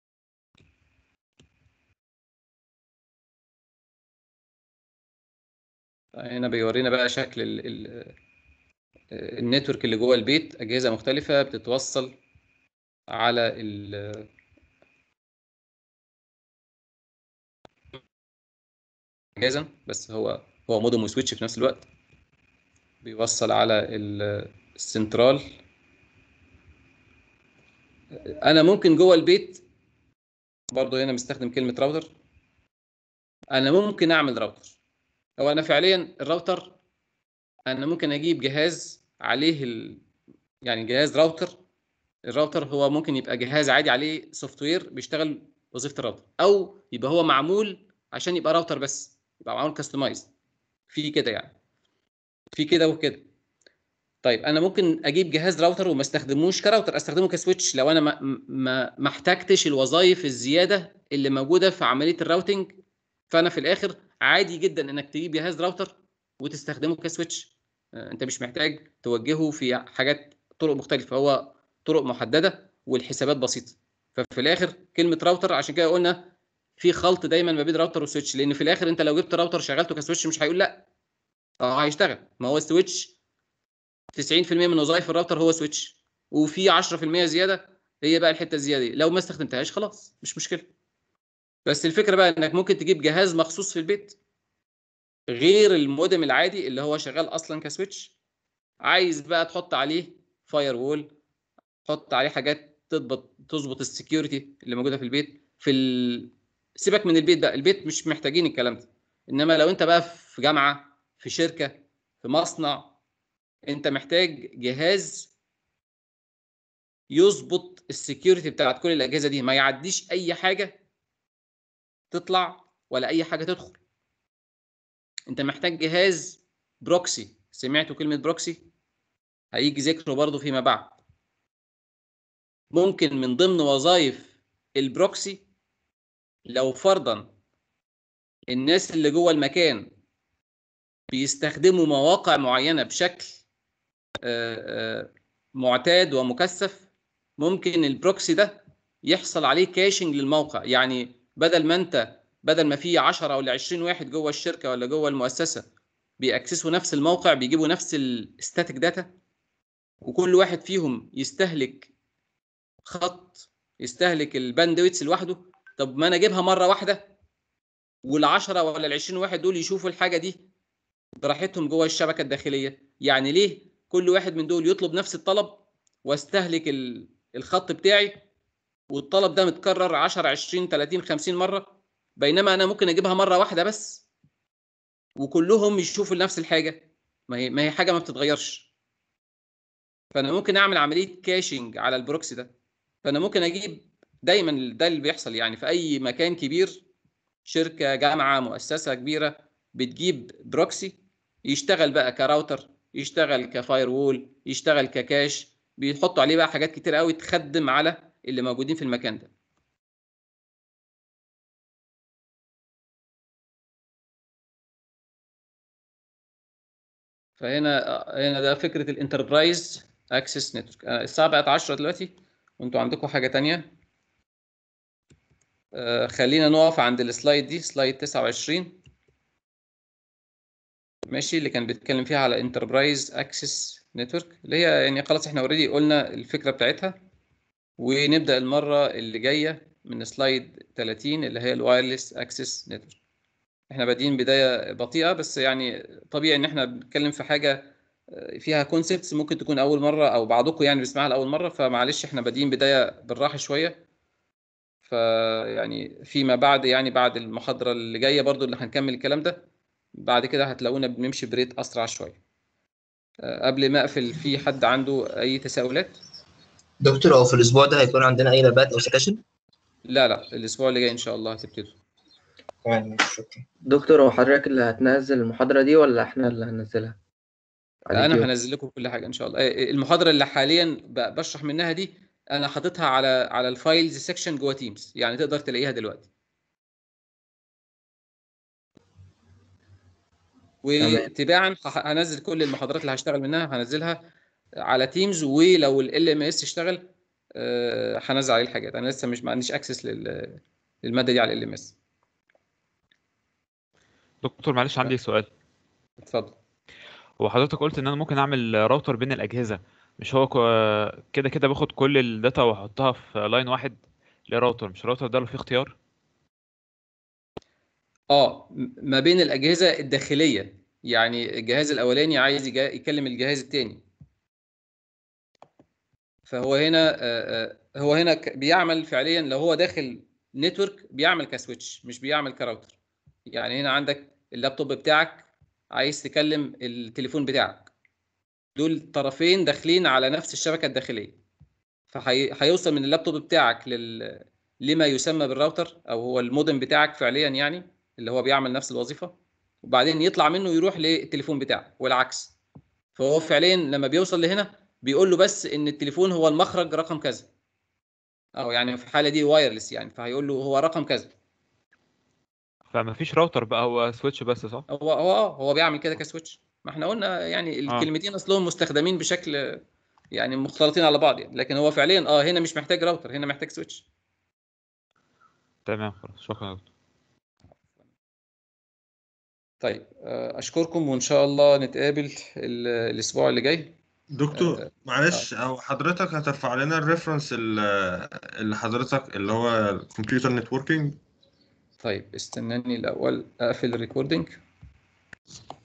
S1: هنا بيورينا بقى شكل ال ال النتورك اللي جوه البيت اجهزه مختلفه بتتوصل على ال اجهزه بس هو هو مودم وسويتش في نفس الوقت بيوصل على ال- السنترال انا ممكن جوه البيت برضه هنا مستخدم كلمه راوتر انا ممكن اعمل راوتر هو انا فعليا الراوتر انا ممكن اجيب جهاز عليه ال... يعني جهاز راوتر الراوتر هو ممكن يبقى جهاز عادي عليه سوفت وير بيشتغل وظيفه الراوتر او يبقى هو معمول عشان يبقى راوتر بس يبقى معمول كاستمايز في كده يعني في كده وكده طيب انا ممكن اجيب جهاز راوتر وما استخدموش كراوتر استخدمه كسويتش لو انا ما ما ما احتجتش الوظائف الزياده اللي موجوده في عمليه الراوتنج فانا في الاخر عادي جدا انك تجيب جهاز راوتر وتستخدمه كسويتش آه، انت مش محتاج توجهه في حاجات طرق مختلفه هو طرق محدده والحسابات بسيطه ففي الاخر كلمه راوتر عشان كده قلنا في خلط دايما ما بين راوتر وسويتش لان في الاخر انت لو جبت راوتر شغلته كسويتش مش هيقول لا اه هيشتغل ما هو السويتش 90% من وظائف الراوتر هو سويتش وفي 10% زياده هي بقى الحته الزياده دي لو ما استخدمتهاش خلاص مش مشكله بس الفكره بقى انك ممكن تجيب جهاز مخصوص في البيت غير المودم العادي اللي هو شغال اصلا كسويتش عايز بقى تحط عليه فاير وول تحط عليه حاجات تضبط تظبط السكيورتي اللي موجوده في البيت في ال... سيبك من البيت بقى البيت مش محتاجين الكلام ده انما لو انت بقى في جامعه في شركه في مصنع انت محتاج جهاز يظبط السكيورتي بتاعت كل الاجهزه دي ما يعديش اي حاجه تطلع ولا اي حاجه تدخل انت محتاج جهاز بروكسي سمعتوا كلمه بروكسي هيجي ذكره برضه فيما بعد ممكن من ضمن وظائف البروكسي لو فرضا الناس اللي جوه المكان بيستخدموا مواقع معينه بشكل آه، آه، معتاد ومكثف ممكن البروكسي ده يحصل عليه كاشنج للموقع يعني بدل ما انت بدل ما في 10 ولا 20 واحد جوه الشركه ولا جوه المؤسسه بيأكسسوا نفس الموقع بيجيبوا نفس الستاتيك داتا وكل واحد فيهم يستهلك خط يستهلك الباندويتس لوحده طب ما انا اجيبها مره واحده وال10 ولا ال20 واحد دول يشوفوا الحاجه دي براحتهم جوه الشبكه الداخليه يعني ليه كل واحد من دول يطلب نفس الطلب واستهلك ال- الخط بتاعي والطلب ده متكرر 10 20 30 50 مره بينما انا ممكن اجيبها مره واحده بس وكلهم يشوفوا نفس الحاجه ما هي ما هي حاجه ما بتتغيرش فانا ممكن اعمل عمليه كاشنج على البروكسي ده فانا ممكن اجيب دايما ده اللي بيحصل يعني في اي مكان كبير شركه جامعه مؤسسه كبيره بتجيب بروكسي يشتغل بقى كراوتر يشتغل كفاير وول يشتغل ككاش بيحطوا عليه بقى حاجات كتير قوي تخدم على اللي موجودين في المكان ده فهنا هنا ده فكره الانتربرايز اكسس نتورك الساعه بقت 10 دلوقتي وانتوا عندكم حاجه تانية آه، خلينا نقف عند السلايد دي سلايد 29 ماشي اللي كان بيتكلم فيها على انتربرايز اكسس نتورك اللي هي يعني خلاص احنا اوريدي قلنا الفكره بتاعتها ونبدا المره اللي جايه من سلايد 30 اللي هي الوايرلس اكسس نتورك احنا بادئين بدايه بطيئه بس يعني طبيعي ان احنا بنتكلم في حاجه آه، فيها كونسبتس ممكن تكون اول مره او بعضكم يعني بيسمعها لاول مره فمعلش احنا بادئين بدايه بالراحه شويه فيعني فيما بعد يعني بعد المحاضره اللي جايه برضو اللي هنكمل الكلام ده بعد كده هتلاقونا بنمشي بريت اسرع شويه آه، قبل ما اقفل في حد عنده اي تساؤلات
S7: دكتور هو في الاسبوع ده هيكون عندنا اي لابات او سكاشن
S1: لا لا الاسبوع اللي جاي ان شاء الله هتبتدوا
S7: تمام ماشي شكرا
S8: دكتور هو حضرتك اللي هتنزل المحاضرة دي ولا احنا اللي هننزلها؟ على
S1: انا
S8: اليوتيوب؟
S1: هنزل لكم كل حاجه ان شاء الله آه، المحاضره اللي حاليا ب- بشرح منها دي انا حاططها على على الفايلز سيكشن جوه تيمز يعني تقدر تلاقيها دلوقتي وتباعا ه- هنزل كل المحاضرات اللي هشتغل منها هنزلها على تيمز ولو ال ام اس اشتغل آه، هنزل عليه الحاجات انا لسه مش ما عنديش اكسس للماده دي على ال ام اس
S6: دكتور معلش عندي سؤال
S1: اتفضل
S6: هو حضرتك قلت ان انا ممكن اعمل راوتر بين الاجهزه مش هو كو- كده كده باخد كل الداتا واحطها في لاين واحد لراوتر مش الراوتر ده له فيه اختيار
S1: اه م- ما بين الاجهزه الداخليه يعني الجهاز الاولاني عايز يجا- يكلم الجهاز الثاني فهو هنا آه، آه، هو هنا ك- بيعمل فعليا لو هو داخل نتورك بيعمل كسويتش مش بيعمل كراوتر يعني هنا عندك اللابتوب بتاعك عايز تكلم التليفون بتاعك دول طرفين داخلين على نفس الشبكه الداخليه فهيوصل من اللابتوب بتاعك لل لما يسمى بالراوتر او هو المودم بتاعك فعليا يعني اللي هو بيعمل نفس الوظيفه وبعدين يطلع منه يروح للتليفون بتاعك والعكس فهو فعليا لما بيوصل لهنا بيقول له بس ان التليفون هو المخرج رقم كذا او يعني في الحاله دي وايرلس يعني فهيقول له هو رقم كذا
S6: فما فيش راوتر بقى هو سويتش بس صح
S1: هو هو اه هو بيعمل كده كسويتش ما احنا قلنا يعني الكلمتين اصلهم مستخدمين بشكل يعني مختلطين على بعض يعني لكن هو فعليا اه هنا مش محتاج راوتر هنا محتاج سويتش
S6: تمام خلاص شكرا يا دكتور
S1: طيب آه، اشكركم وان شاء الله نتقابل ال- الاسبوع اللي جاي
S4: دكتور معلش او حضرتك هترفع لنا الريفرنس اللي حضرتك اللي هو الكمبيوتر نتوركينج
S1: طيب استناني الاول اقفل الريكوردينج